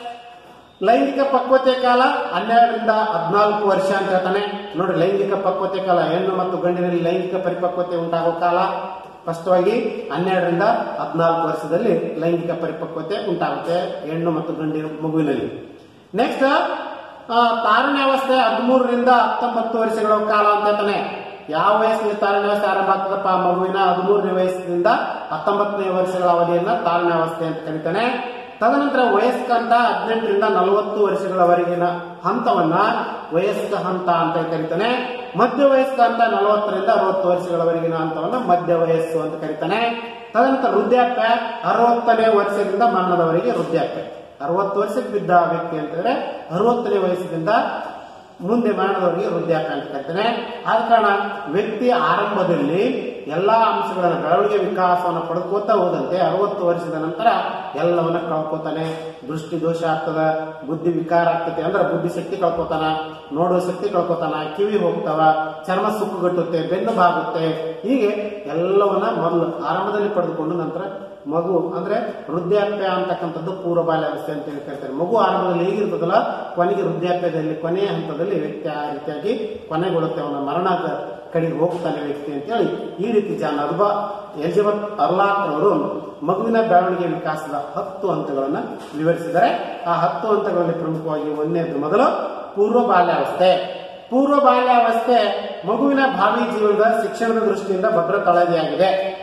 ಲೈಂಗಿಕ ಪಕ್ವತೆ ಕಾಲ ಹನ್ನೆರಡರಿಂದ ಹದಿನಾಲ್ಕು ವರ್ಷ ಅಂತ ಹೇಳ್ತಾನೆ ನೋಡಿ ಲೈಂಗಿಕ ಪಕ್ವತೆ ಕಾಲ ಹೆಣ್ಣು ಮತ್ತು ಗಂಡಿನಲ್ಲಿ ಲೈಂಗಿಕ ಪರಿಪಕ್ವತೆ ಉಂಟಾಗುವ ಕಾಲ ಸ್ಪಷ್ಟವಾಗಿ ಹನ್ನೆರಡರಿಂದ ಹದಿನಾಲ್ಕು ವರ್ಷದಲ್ಲಿ ಲೈಂಗಿಕ ಪರಿಪಕ್ವತೆ ಉಂಟಾಗುತ್ತೆ ಹೆಣ್ಣು ಮತ್ತು ಗಂಡಿನ ಮಗುವಿನಲ್ಲಿ ನೆಕ್ಸ್ಟ್ ತಾರುಣ್ಯಾವಸ್ಥೆ ಹದಿಮೂರರಿಂದ ಹತ್ತೊಂಬತ್ತು ವರ್ಷಗಳ ಕಾಲ ಅಂತ ಹೇಳ್ತಾನೆ ಯಾವ ವಯಸ್ಸಿನಲ್ಲಿ ತಾರುಣ್ಯಾವಸ್ಥೆ ಆರಂಭ ಆಗ್ತದಪ್ಪ ಆ ಮಗುವಿನ ಹದಿಮೂರನೇ ವಯಸ್ಸಿನಿಂದ ಹತ್ತೊಂಬತ್ತನೇ ವರ್ಷಗಳ ಅವಧಿಯನ್ನ ತಾರುಣ್ಯಾವಸ್ಥೆ ಅಂತ ಕರೀತಾನೆ ತದನಂತರ ವಯಸ್ಕ ಅಂತ ಹದಿನೆಂಟರಿಂದ ನಲವತ್ತು ವರ್ಷಗಳವರೆಗಿನ ಹಂತವನ್ನ ವಯಸ್ಕ ಹಂತ ಅಂತ ಕರೀತಾನೆ ಮಧ್ಯ ವಯಸ್ಕ ಅಂತ ನಲವತ್ತರಿಂದ ಅರವತ್ತು ವರ್ಷಗಳವರೆಗಿನ ಹಂತವನ್ನ ಮಧ್ಯ ವಯಸ್ಸು ಅಂತ ಕರೀತಾನೆ ತದನಂತರ ವೃದ್ಧಾಪ್ಯ ಅರವತ್ತನೇ ವರ್ಷದಿಂದ ಮರಣದವರೆಗೆ ವೃದ್ಧಾಪ್ಯ ಅರವತ್ತು ವರ್ಷಕ್ಕೆ ಬಿದ್ದ ವ್ಯಕ್ತಿ ಅಂತಂದ್ರೆ ಅರವತ್ತನೇ ವಯಸ್ಸಿನಿಂದ ಮುಂದೆ ಮರಣದವರೆಗೆ ವೃದ್ಧಾಪ್ಯ ಅಂತ ಕರಿತಾನೆ ಆದ ಕಾರಣ ವ್ಯಕ್ತಿ ಆರಂಭದಲ್ಲಿ ಎಲ್ಲಾ ಅಂಶಗಳನ್ನ ಬೆಳವಣಿಗೆ ವಿಕಾಸವನ್ನು ಪಡ್ಕೋತಾ ಹೋದಂತೆ ಅರವತ್ತು ವರ್ಷದ ನಂತರ ಎಲ್ಲವನ್ನ ಕಳ್ಕೊತಾನೆ ದೃಷ್ಟಿ ದೋಷ ಆಗ್ತದ ಬುದ್ಧಿ ವಿಕಾರ ಆಗ್ತದೆ ಅಂದ್ರೆ ಬುದ್ಧಿ ಶಕ್ತಿ ಕಳ್ಕೊತಾನ ನೋಡುವ ಶಕ್ತಿ ಕಳ್ಕೊತಾನ ಕಿವಿ ಹೋಗ್ತಾವ ಚರ್ಮ ಸುಕ್ಕುಗಟ್ಟುತ್ತೆ ಬೆನ್ನು ಬಾಗುತ್ತೆ ಹೀಗೆ ಎಲ್ಲವನ್ನ ಮೊದಲು ಆರಂಭದಲ್ಲಿ ಪಡೆದುಕೊಂಡು ನಂತರ ಮಗು ಅಂದ್ರೆ ವೃದ್ಧಾಪ್ಯ ಅಂತಕ್ಕಂಥದ್ದು ಪೂರ್ವ ಬಾಲ್ಯಾವಸ್ಥೆ ಅಂತ ಹೇಳಿ ಕರೀತಾರೆ ಮಗು ಆರಂಭದಲ್ಲಿ ಹೇಗಿರ್ತದಲ್ಲ ಕೊನೆಗೆ ವೃದ್ಧಾಪ್ಯದಲ್ಲಿ ಕೊನೆಯ ಹಂತದಲ್ಲಿ ವ್ಯಕ್ತಿ ಆ ರೀತಿಯಾಗಿ ಕೊನೆಗೊಳ್ಳುತ್ತೆ ಅವನ ಮರಣದ ಕಡೆಗೆ ಹೋಗ್ತಾನೆ ವ್ಯಕ್ತಿ ಅಂತೇಳಿ ಈ ರೀತಿ ಜಾನ್ ಅರ್ಬಾ ಎಲಿಜಬೆತ್ ಅರ್ಲಾಕ್ ಅವರು ಮಗುವಿನ ಬೆಳವಣಿಗೆ ವಿಕಾಸದ ಹತ್ತು ಹಂತಗಳನ್ನ ವಿವರಿಸಿದ್ದಾರೆ ಆ ಹತ್ತು ಹಂತಗಳಲ್ಲಿ ಪ್ರಮುಖವಾಗಿ ಒಂದನೇದು ಮೊದಲು ಪೂರ್ವ ಬಾಲ್ಯಾವಸ್ಥೆ ಪೂರ್ವ ಬಾಲ್ಯಾವಸ್ಥೆ ಮಗುವಿನ ಭಾವಿ ಜೀವನದ ಶಿಕ್ಷಣದ ದೃಷ್ಟಿಯಿಂದ ಭದ್ರತಳದಿಯಾಗಿದೆ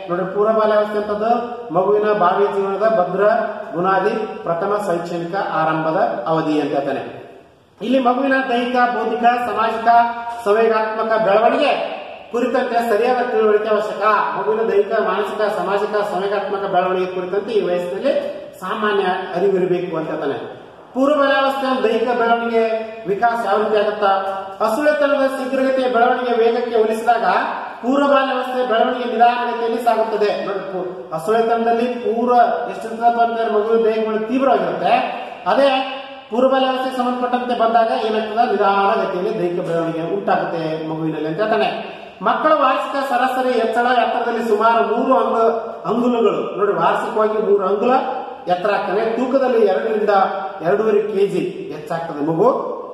ನೋಡಿ ಪೂರ್ವ ಬಾಲ್ಯಾವಸ್ಥೆ ಅಂತದ್ದು ಮಗುವಿನ ಭಾವಿ ಜೀವನದ ಭದ್ರ ಗುಣಾದಿ ಪ್ರಥಮ ಶೈಕ್ಷಣಿಕ ಆರಂಭದ ಅವಧಿ ಅಂತ ಹೇಳ್ತಾನೆ ಇಲ್ಲಿ ಮಗುವಿನ ದೈಹಿಕ ಬೌದ್ಧಿಕ ಸಾಮಾಜಿಕ ಸಂವೇಗಾತ್ಮಕ ಬೆಳವಣಿಗೆ ಕುರಿತಂತೆ ಸರಿಯಾದ ತಿಳುವಳಿಕೆ ಅವಶ್ಯಕ ಮಗುವಿನ ದೈಹಿಕ ಮಾನಸಿಕ ಸಾಮಾಜಿಕ ಸಂವೇಗಾತ್ಮಕ ಬೆಳವಣಿಗೆ ಕುರಿತಂತೆ ಈ ವಯಸ್ಸಿನಲ್ಲಿ ಸಾಮಾನ್ಯ ಅರಿವಿರಬೇಕು ಅಂತ ಹೇಳ್ತಾನೆ ಪೂರ್ವ ಬಾಲ್ಯಾವಸ್ಥೆಯ ದೈಹಿಕ ಬೆಳವಣಿಗೆ ವಿಕಾಸ ಯಾವ ರೀತಿ ಆಗುತ್ತಾ ಹಸುಳೆತನದ ಶೀಘ್ರಗತಿಯ ಬೆಳವಣಿಗೆ ವೇಗಕ್ಕೆ ಹೋಲಿಸಿದಾಗ ಪೂರ್ವ ಬಾಲ್ಯಾವಸ್ಥೆಯ ಬೆಳವಣಿಗೆ ನಿಧಾನಗತಿಯಲ್ಲಿ ಸಾಗುತ್ತದೆ ನೋಡಿ ಪೂ- ಹಸುಳೆತನದಲ್ಲಿ ಪೂರ್ವ ಎಷ್ಟಿರ್ತದಪ್ಪ ಅಂತಂದ್ರೆ ಮಗುವಿನ ದೈಹಿಕ ತೀವ್ರವಾಗಿರುತ್ತೆ ಅದೇ ಪೂರ್ವ ಬಾಲ್ಯಾವಸ್ಥೆಗೆ ಸಂಬಂಧಪಟ್ಟಂತೆ ಬಂದಾಗ ಏನಾಗ್ತದೆ ನಿಧಾನಗತಿಯಲ್ಲಿ ದೈಹಿಕ ಬೆಳವಣಿಗೆ ಉಂಟಾಗುತ್ತೆ ಮಗುವಿನಲ್ಲಿ ಅಂತ ಹೇಳ್ತಾನೆ ಮಕ್ಕಳ ವಾರ್ಷಿಕ ಸರಾಸರಿ ಹೆಚ್ಚಳ ಎತ್ತರದಲ್ಲಿ ಸುಮಾರು ಮೂರು ಅಂಗ ಅಂಗುಲಗಳು ನೋಡಿ ವಾರ್ಷಿಕವಾಗಿ ಮೂರು ಅಂಗುಲ ಎತ್ತರ ಆಗ್ತಾನೆ ತೂಕದಲ್ಲಿ ಎರಡರಿಂದ ಎರಡೂವರೆ ಕೆಜಿ ಹೆಚ್ಚಾಗ್ತದೆ ಮಗು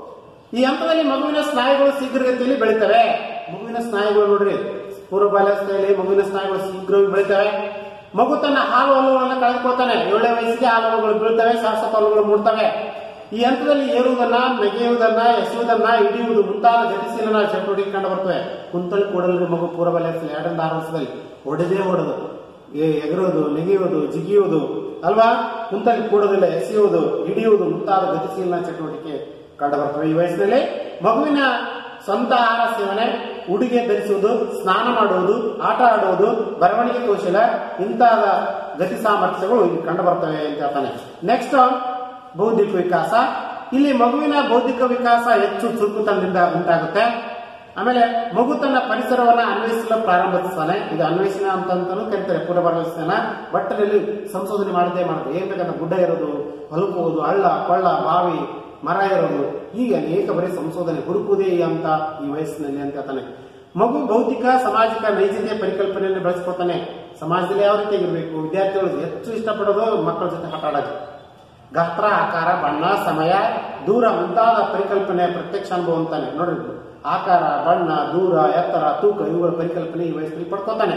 ಈ ಹಂತದಲ್ಲಿ ಮಗುವಿನ ಸ್ನಾಯುಗಳು ಶೀಘ್ರಗತಿಯಲ್ಲಿ ಬೆಳಿತವೆ ಮಗುವಿನ ಸ್ನಾಯುಗಳು ನೋಡ್ರಿ ಪೂರ್ವ ಬಾಲ್ಯಾವಸ್ಥೆಯಲ್ಲಿ ಮಗುವಿನ ಸ್ನಾಯುಗಳು ಶೀಘ್ರವಾಗಿ ಬೆಳಿತವೆ ಮಗು ತನ್ನ ಹಾಲು ಹಲ್ಲುಗಳನ್ನು ಕಳೆದುಕೊಳ್ತಾನೆ ಏಳನೇ ವಯಸ್ಸಿಗೆ ಹಾಲು ಹಲ್ಲುಗಳು ಬೀಳ್ತವೆ ಶಾಶ್ವತ ಹಲ್ಲುಗಳು ಮೂಡ್ತವೆ ಈ ಹಂತದಲ್ಲಿ ಏರುವುದನ್ನ ನೆಗೆಯುವುದನ್ನ ಎಸೆಯುವುದನ್ನ ಹಿಡಿಯುವುದು ಮುಂತಾದ ಗತಿಶೀಲನ ಚಟುವಟಿಕೆ ಕಂಡು ಬರ್ತವೆ ಕುಂತಲ್ಲಿ ಕೂಡಲು ಮಗು ಪೂರ್ವ ಬಾಲ್ಯಾವಸ್ಥೆಯಲ್ಲಿ ಎರಡರಿಂದ ಆರು ವರ್ಷದಲ್ಲಿ ಹೊಡೆದೇ ಹೊಡೆದು ಎ- ಎಗರೋದು ನೆಗೆಯುವುದು ಜಿಗಿಯುವುದು ಅಲ್ವಾ ಕುಂತಲ್ಲಿ ಕೂಡೋದಿಲ್ಲ ಎಸೆಯುವುದು ಹಿಡಿಯುವುದು ಮುಂತಾದ ಗತಿಶೀಲನ ಚಟುವಟಿಕೆ ಕಂಡುಬರ್ತವೆ ಈ ವಯಸ್ಸಿನಲ್ಲಿ ಮಗುವಿನ ಸ್ವಂತ ಆಹಾರ ಸೇವನೆ ಉಡುಗೆ ಧರಿಸುವುದು ಸ್ನಾನ ಮಾಡುವುದು ಆಟ ಆಡುವುದು ಬರವಣಿಗೆ ಕೌಶಲ ಇಂತಹ ಗತಿ ಸಾಮರ್ಥ್ಯಗಳು ಇಲ್ಲಿ ಕಂಡುಬರ್ತವೆ ಅಂತ ಹೇಳ್ತಾನೆ ನೆಕ್ಸ್ಟ್ ಬೌದ್ಧಿಕ ವಿಕಾಸ ಇಲ್ಲಿ ಮಗುವಿನ ಬೌದ್ಧಿಕ ವಿಕಾಸ ಹೆಚ್ಚು ಚುರುಕುತನದಿಂದ ಉಂಟಾಗುತ್ತೆ ಆಮೇಲೆ ಮಗು ತನ್ನ ಪರಿಸರವನ್ನ ಅನ್ವಯಿಸಲು ಪ್ರಾರಂಭಿಸ್ತಾನೆ ಇದು ಅನ್ವೇಷಣೆ ಅಂತ ಅಂತಾನು ಕರೀತಾರೆ ಪೂರ್ವಭಾವಿಸ್ತಾನ ಒಟ್ಟಿನಲ್ಲಿ ಸಂಶೋಧನೆ ಮಾಡದೇ ಮಾಡುದು ಏನ್ ಬೇಕಂದ್ರೆ ಗುಡ್ಡ ಇರೋದು ಹೊಲಕ್ಕೆ ಹೋಗೋದು ಹಳ್ಳ ಕೊಳ್ಳ ಬಾವಿ ಮರ ಇರೋದು ಹೀಗೆ ಅನೇಕ ಬರೀ ಸಂಶೋಧನೆ ಹುಡುಕುವುದೇ ಈ ಅಂತ ಈ ವಯಸ್ಸಿನಲ್ಲಿ ಅಂತ ಹೇಳ್ತಾನೆ ಮಗು ಬೌದ್ಧಿಕ ಸಾಮಾಜಿಕ ನೈಜತೆಯ ಪರಿಕಲ್ಪನೆಯನ್ನು ಬೆಳೆಸ್ಕೊಳ್ತಾನೆ ಸಮಾಜದಲ್ಲಿ ಯಾವ ರೀತಿ ಇರಬೇಕು ವಿದ್ಯಾರ್ಥಿಗಳು ಹೆಚ್ಚು ಇಷ್ಟಪಡೋದು ಮಕ್ಕಳ ಜೊತೆ ಆಟ ಆಡೋದು ಗಾತ್ರ ಆಕಾರ ಬಣ್ಣ ಸಮಯ ದೂರ ಮುಂತಾದ ಪರಿಕಲ್ಪನೆ ಪ್ರತ್ಯಕ್ಷ ಅನುಭವ ಅಂತಾನೆ ನೋಡ್ರಿ ಆಕಾರ ಬಣ್ಣ ದೂರ ಎತ್ತರ ತೂಕ ಇವುಗಳ ಪರಿಕಲ್ಪನೆ ಈ ವಯಸ್ಸಲ್ಲಿ ಪಡ್ಕೋತಾನೆ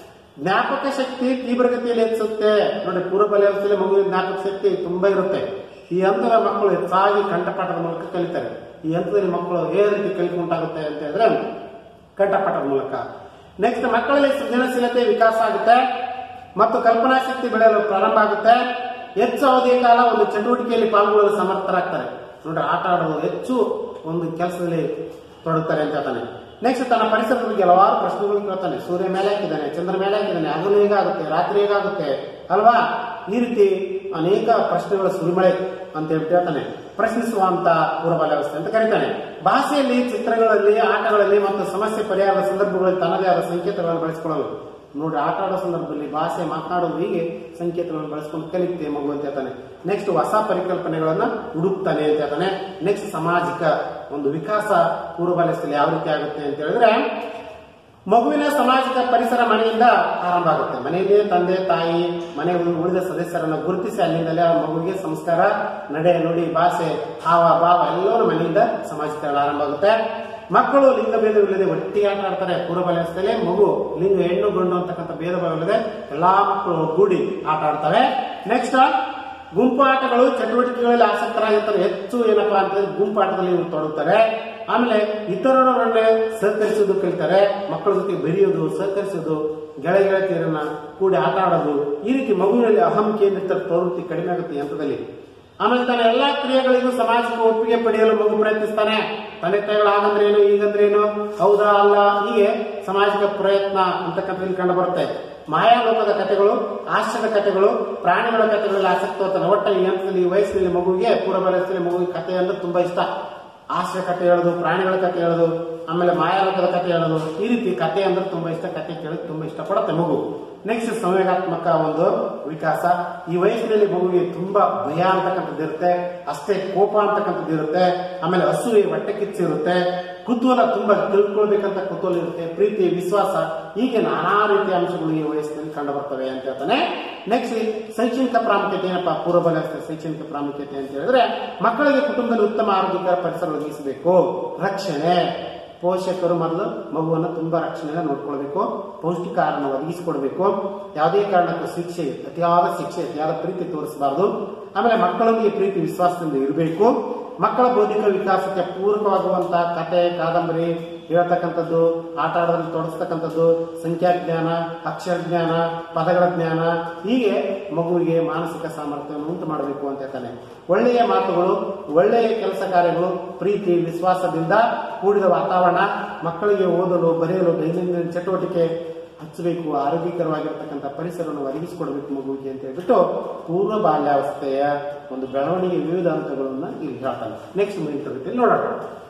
ಜ್ಞಾಪಕ ಶಕ್ತಿ ತೀವ್ರಗತಿಯಲ್ಲಿ ಹೆಚ್ಚುತ್ತೆ ನೋಡಿ ಪೂರ್ವ ಬಾಲ್ಯಾವಸ್ಥೆಯಲ್ಲಿ ಮಗುವಿನ ಜ್ಞಾಪಕ ಶಕ್ತಿ ತುಂಬಾ ಇರುತ್ತೆ ಈ ಹಂತದ ಮಕ್ಕಳು ಹೆಚ್ಚಾಗಿ ಕಂಠಪಾಠದ ಮೂಲಕ ಕಲಿತಾರೆ ಈ ಹಂತದಲ್ಲಿ ಮಕ್ಕಳು ಯಾವ ರೀತಿ ಕಲಿಕೆ ಉಂಟಾಗುತ್ತೆ ಅಂತ ಹೇಳಿದ್ರೆ ಕಂಠಪಾಠದ ಮೂಲಕ ನೆಕ್ಸ್ಟ್ ಮಕ್ಕಳಲ್ಲಿ ಸೃಜನಶೀಲತೆ ವಿಕಾಸ ಆಗುತ್ತೆ ಮತ್ತು ಕಲ್ಪನಾ ಶಕ್ತಿ ಬೆಳೆಯಲು ಪ್ರಾರಂಭ ಆಗುತ್ತೆ ಹೆಚ್ಚು ಅವಧಿಯ ಕಾಲ ಒಂದು ಚಟುವಟಿಕೆಯಲ್ಲಿ ಪಾಲ್ಗೊಳ್ಳಲು ಸಮರ್ಥರಾಗ್ತಾರೆ ನೋಡ್ರಿ ಆಟ ಆಡೋದು ಹೆಚ್ಚು ಒಂದು ಕೆಲಸದಲ್ಲಿ ತೊಡಗುತ್ತಾರೆ ಅಂತ ಹೇಳ್ತಾನೆ ನೆಕ್ಸ್ಟ್ ತನ್ನ ಪರಿಸರದ ಬಗ್ಗೆ ಹಲವಾರು ಪ್ರಶ್ನೆಗಳು ಕೇಳ್ತಾನೆ ಸೂರ್ಯ ಮೇಲೆ ಹಾಕಿದ್ದಾನೆ ಚಂದ್ರ ಮೇಲೆ ಹಾಕಿದ್ದಾನೆ ಹಗಲು ಹೇಗಾಗುತ್ತೆ ರಾತ್ರಿ ಹೇಗಾಗುತ್ತೆ ಅಲ್ವಾ ಈ ರೀತಿ ಅನೇಕ ಪ್ರಶ್ನೆಗಳ ಸುರಿಮಳೆ ಅಂತ ಹೇಳ್ಬಿಟ್ಟು ಹೇಳ್ತಾನೆ ಪ್ರಶ್ನಿಸುವಂತ ಪೂರ್ವಬಾಲ್ಯಾವಸ್ಥೆ ಅಂತ ಕರೀತಾನೆ ಭಾಷೆಯಲ್ಲಿ ಚಿತ್ರಗಳಲ್ಲಿ ಆಟಗಳಲ್ಲಿ ಮತ್ತು ಸಮಸ್ಯೆ ಪರಿಹಾರದ ಸಂದರ್ಭಗಳಲ್ಲಿ ತನ್ನದೇ ಆದ ಸಂಕೇತಗಳನ್ನು ಬಳಸಿಕೊಳ್ಳಲು ನೋಡಿ ಆಟ ಆಡೋ ಸಂದರ್ಭದಲ್ಲಿ ಭಾಷೆ ಮಾತನಾಡೋದು ಹೀಗೆ ಸಂಕೇತಗಳನ್ನು ಬಳಸ್ಕೊಂಡು ಕಲಿತೆ ಮಗು ಅಂತ ಹೇಳ್ತಾನೆ ನೆಕ್ಸ್ಟ್ ಹೊಸ ಪರಿಕಲ್ಪನೆಗಳನ್ನ ಹುಡುಕ್ತಾನೆ ಅಂತ ಹೇಳ್ತಾನೆ ನೆಕ್ಸ್ಟ್ ಸಾಮಾಜಿಕ ಒಂದು ವಿಕಾಸ ಪೂರ್ವಬಾಲ್ಯದಲ್ಲಿ ಯಾವ ರೀತಿ ಆಗುತ್ತೆ ಅಂತ ಹೇಳಿದ್ರೆ ಮಗುವಿನ ಸಾಮಾಜಿಕ ಪರಿಸರ ಮನೆಯಿಂದ ಆರಂಭ ಆಗುತ್ತೆ ಮನೆಯಲ್ಲಿ ತಂದೆ ತಾಯಿ ಮನೆ ಉಳಿದ ಸದಸ್ಯರನ್ನು ಗುರುತಿಸಿ ಅಲ್ಲಿಂದಲೇ ಆ ಮಗುವಿಗೆ ಸಂಸ್ಕಾರ ನಡೆ ನುಡಿ ಭಾಷೆ ಹಾವ ಭಾವ ಎಲ್ಲರೂ ಮನೆಯಿಂದ ಸಾಮಾಜಿಕರಣ ಆರಂಭ ಆಗುತ್ತೆ ಮಕ್ಕಳು ಲಿಂಗ ಭೇದವಿಲ್ಲದೆ ಒಟ್ಟಿಗೆ ಆಟ ಆಡ್ತಾರೆ ಪೂರ್ವಬಾಲ್ಯದಲ್ಲಿ ಮಗು ಲಿಂಗ ಹೆಣ್ಣು ಗಂಡು ಅಂತಕ್ಕಂಥ ಭೇದ ಭಾವವಿಲ್ಲದೆ ಎಲ್ಲಾ ಮಕ್ಕಳು ಒಗ್ಗೂಡಿ ಆಟ ಆಡ್ತವೆ ನೆಕ್ಸ್ಟ್ ಗುಂಪು ಆಟಗಳು ಚಟುವಟಿಕೆಗಳಲ್ಲಿ ಆಸಕ್ತರಾಗಿರ್ತಾರೆ ಹೆಚ್ಚು ಏನಪ್ಪಾ ಅಂತಂದ್ರೆ ಗುಂಪು ಆಟದಲ್ಲಿ ಇವರು ತೊಡಗುತ್ತಾರೆ ಆಮೇಲೆ ಇತರರೊಡನೆ ಸಹಕರಿಸುವುದು ಕಲಿತಾರೆ ಮಕ್ಕಳ ಜೊತೆ ಬೆರೆಯೋದು ಸಹಕರಿಸೋದು ಗೆಳೆ ಗೆಳತಿಯರನ್ನ ಕೂಡಿ ಆಟ ಆಡೋದು ಈ ರೀತಿ ಮಗುವಿನಲ್ಲಿ ಅಹಂ ಕೇಂದ್ರಿತ ಪ್ರವೃತ್ತಿ ಕಡಿಮೆ ಆಗುತ್ತೆ ಈ ಹಂತದಲ್ಲಿ ಆಮೇಲೆ ತನ್ನ ಎಲ್ಲಾ ಕ್ರಿಯೆಗಳಿಗೂ ಸಮಾಜಕ್ಕೆ ಒಪ್ಪಿಗೆ ಪಡೆಯಲು ಮಗು ಪ್ರಯತ್ನಿಸ್ತಾನೆ ತಂದೆ ತಾಯಿಗಳು ಹಾಗಂದ್ರೆ ಏನು ಈಗಂದ್ರೆ ಏನು ಹೌದಾ ಅಲ್ಲ ಹೀಗೆ ಸಾಮಾಜಿಕ ಪ್ರಯತ್ನ ಅಂತಕ್ಕಂಥದ್ದು ಕಂಡು ಬರುತ್ತೆ ಮಾಯಾಲೋಕದ ಕಥೆಗಳು ಹಾಸ್ಯದ ಕಥೆಗಳು ಪ್ರಾಣಿಗಳ ಕಥೆಗಳಲ್ಲಿ ಆಸಕ್ತಿ ಹೋಗ್ತಾನೆ ಒಟ್ಟಾಗಿ ಈ ಹಂತದಲ್ಲಿ ಈ ವಯಸ್ಸಿನಲ್ಲಿ ಮಗುವಿಗೆ ಪೂರ್ವ ವಯಸ್ಸಲ್ಲಿ ಮಗುವಿಗೆ ಕಥೆ ಅಂದ್ರೆ ತುಂಬಾ ಇಷ್ಟ ಹಾಸ್ಯ ಕಥೆ ಹೇಳೋದು ಪ್ರಾಣಿಗಳ ಕಥೆ ಹೇಳೋದು ಆಮೇಲೆ ಮಾಯಾಲೋಕದ ಕಥೆ ಹೇಳೋದು ಈ ರೀತಿ ಕಥೆ ಅಂದ್ರೆ ತುಂಬಾ ಇಷ್ಟ ಕಥೆ ಕೇಳೋದು ತುಂಬಾ ಇಷ್ಟಪಡುತ್ತೆ ಮಗು ನೆಕ್ಸ್ಟ್ ಸಂವೇಗಾತ್ಮಕ ಒಂದು ವಿಕಾಸ ಈ ವಯಸ್ಸಿನಲ್ಲಿ ಮಗುವಿಗೆ ತುಂಬಾ ಭಯ ಅಂತಕ್ಕಂಥದ್ದು ಇರುತ್ತೆ ಅಷ್ಟೇ ಕೋಪ ಅಂತಕ್ಕಂಥದ್ದು ಇರುತ್ತೆ ಆಮೇಲೆ ಹಸುವೆ ಹೊಟ್ಟೆ ಕಿಚ್ಚು ಇರುತ್ತೆ ಕುತೂಹಲ ತುಂಬಾ ತಿಳ್ಕೊಳ್ಬೇಕಂತ ಕುತೂಹಲ ಇರುತ್ತೆ ಪ್ರೀತಿ ವಿಶ್ವಾಸ ಹೀಗೆ ನಾನಾ ರೀತಿಯ ಅಂಶಗಳು ಈ ವಯಸ್ಸಿನಲ್ಲಿ ಕಂಡು ಬರ್ತವೆ ಅಂತ ಹೇಳ್ತಾನೆ ನೆಕ್ಸ್ಟ್ ಶೈಕ್ಷಣಿಕ ಪ್ರಾಮುಖ್ಯತೆ ಏನಪ್ಪಾ ಪೂರ್ವಬಲ ಶೈಕ್ಷಣಿಕ ಪ್ರಾಮುಖ್ಯತೆ ಅಂತ ಹೇಳಿದ್ರೆ ಮಕ್ಕಳಿಗೆ ಕುಟುಂಬದಲ್ಲಿ ಉತ್ತಮ ಆರೋಗ್ಯಕರ ಪರಿಸರ ಒದಗಿಸಬೇಕು ರಕ್ಷಣೆ ಪೋಷಕರು ಮೊದಲು ಮಗುವನ್ನು ತುಂಬಾ ರಕ್ಷಣೆಯಿಂದ ನೋಡ್ಕೊಳ್ಬೇಕು ಪೌಷ್ಟಿಕ ಆಹಾರವನ್ನು ಒದಗಿಸಿಕೊಡ್ಬೇಕು ಯಾವುದೇ ಕಾರಣಕ್ಕೂ ಶಿಕ್ಷೆ ಅತಿಯಾದ ಶಿಕ್ಷೆ ಅತಿಯಾದ ಪ್ರೀತಿ ತೋರಿಸಬಾರದು ಆಮೇಲೆ ಮಕ್ಕಳೊಂದಿಗೆ ಪ್ರೀತಿ ವಿಶ್ವಾಸದಿಂದ ಇರಬೇಕು ಮಕ್ಕಳ ಬೌದ್ಧಿಕ ವಿಕಾಸಕ್ಕೆ ಪೂರಕವಾಗುವಂತಹ ಕತೆ ಕಾದಂಬರಿ ಹೇಳ್ತಕ್ಕಂಥದ್ದು ಆಟ ಆಡೋದ್ರಲ್ಲಿ ತೊಡಸ್ತಕ್ಕಂಥದ್ದು ಸಂಖ್ಯಾ ಜ್ಞಾನ ಅಕ್ಷರ ಜ್ಞಾನ ಪದಗಳ ಜ್ಞಾನ ಹೀಗೆ ಮಗುವಿಗೆ ಮಾನಸಿಕ ಸಾಮರ್ಥ್ಯವನ್ನು ಉಂಟು ಮಾಡಬೇಕು ಅಂತ ಹೇಳ್ತಾನೆ ಒಳ್ಳೆಯ ಮಾತುಗಳು ಒಳ್ಳೆಯ ಕೆಲಸ ಕಾರ್ಯಗಳು ಪ್ರೀತಿ ವಿಶ್ವಾಸದಿಂದ ಕೂಡಿದ ವಾತಾವರಣ ಮಕ್ಕಳಿಗೆ ಓದಲು ಬರೆಯಲು ದೈನಂದಿನ ಚಟುವಟಿಕೆ ಹಚ್ಚಬೇಕು ಆರೋಗ್ಯಕರವಾಗಿರ್ತಕ್ಕಂಥ ಪರಿಸರವನ್ನು ಒದಗಿಸಿಕೊಡ್ಬೇಕು ಮಗುವಿಗೆ ಅಂತ ಹೇಳ್ಬಿಟ್ಟು ಪೂರ್ವ ಬಾಲ್ಯಾವಸ್ಥೆಯ ಒಂದು ಬೆಳವಣಿಗೆ ವಿವಿಧ ಹಂತಗಳನ್ನ ಇಲ್ಲಿ ಹೇಳ್ತಾನೆ ನೆಕ್ಸ್ಟ್ ಮುಂದಿನ ತರಗತಿಯಲ್ಲಿ ನೋಡೋಣ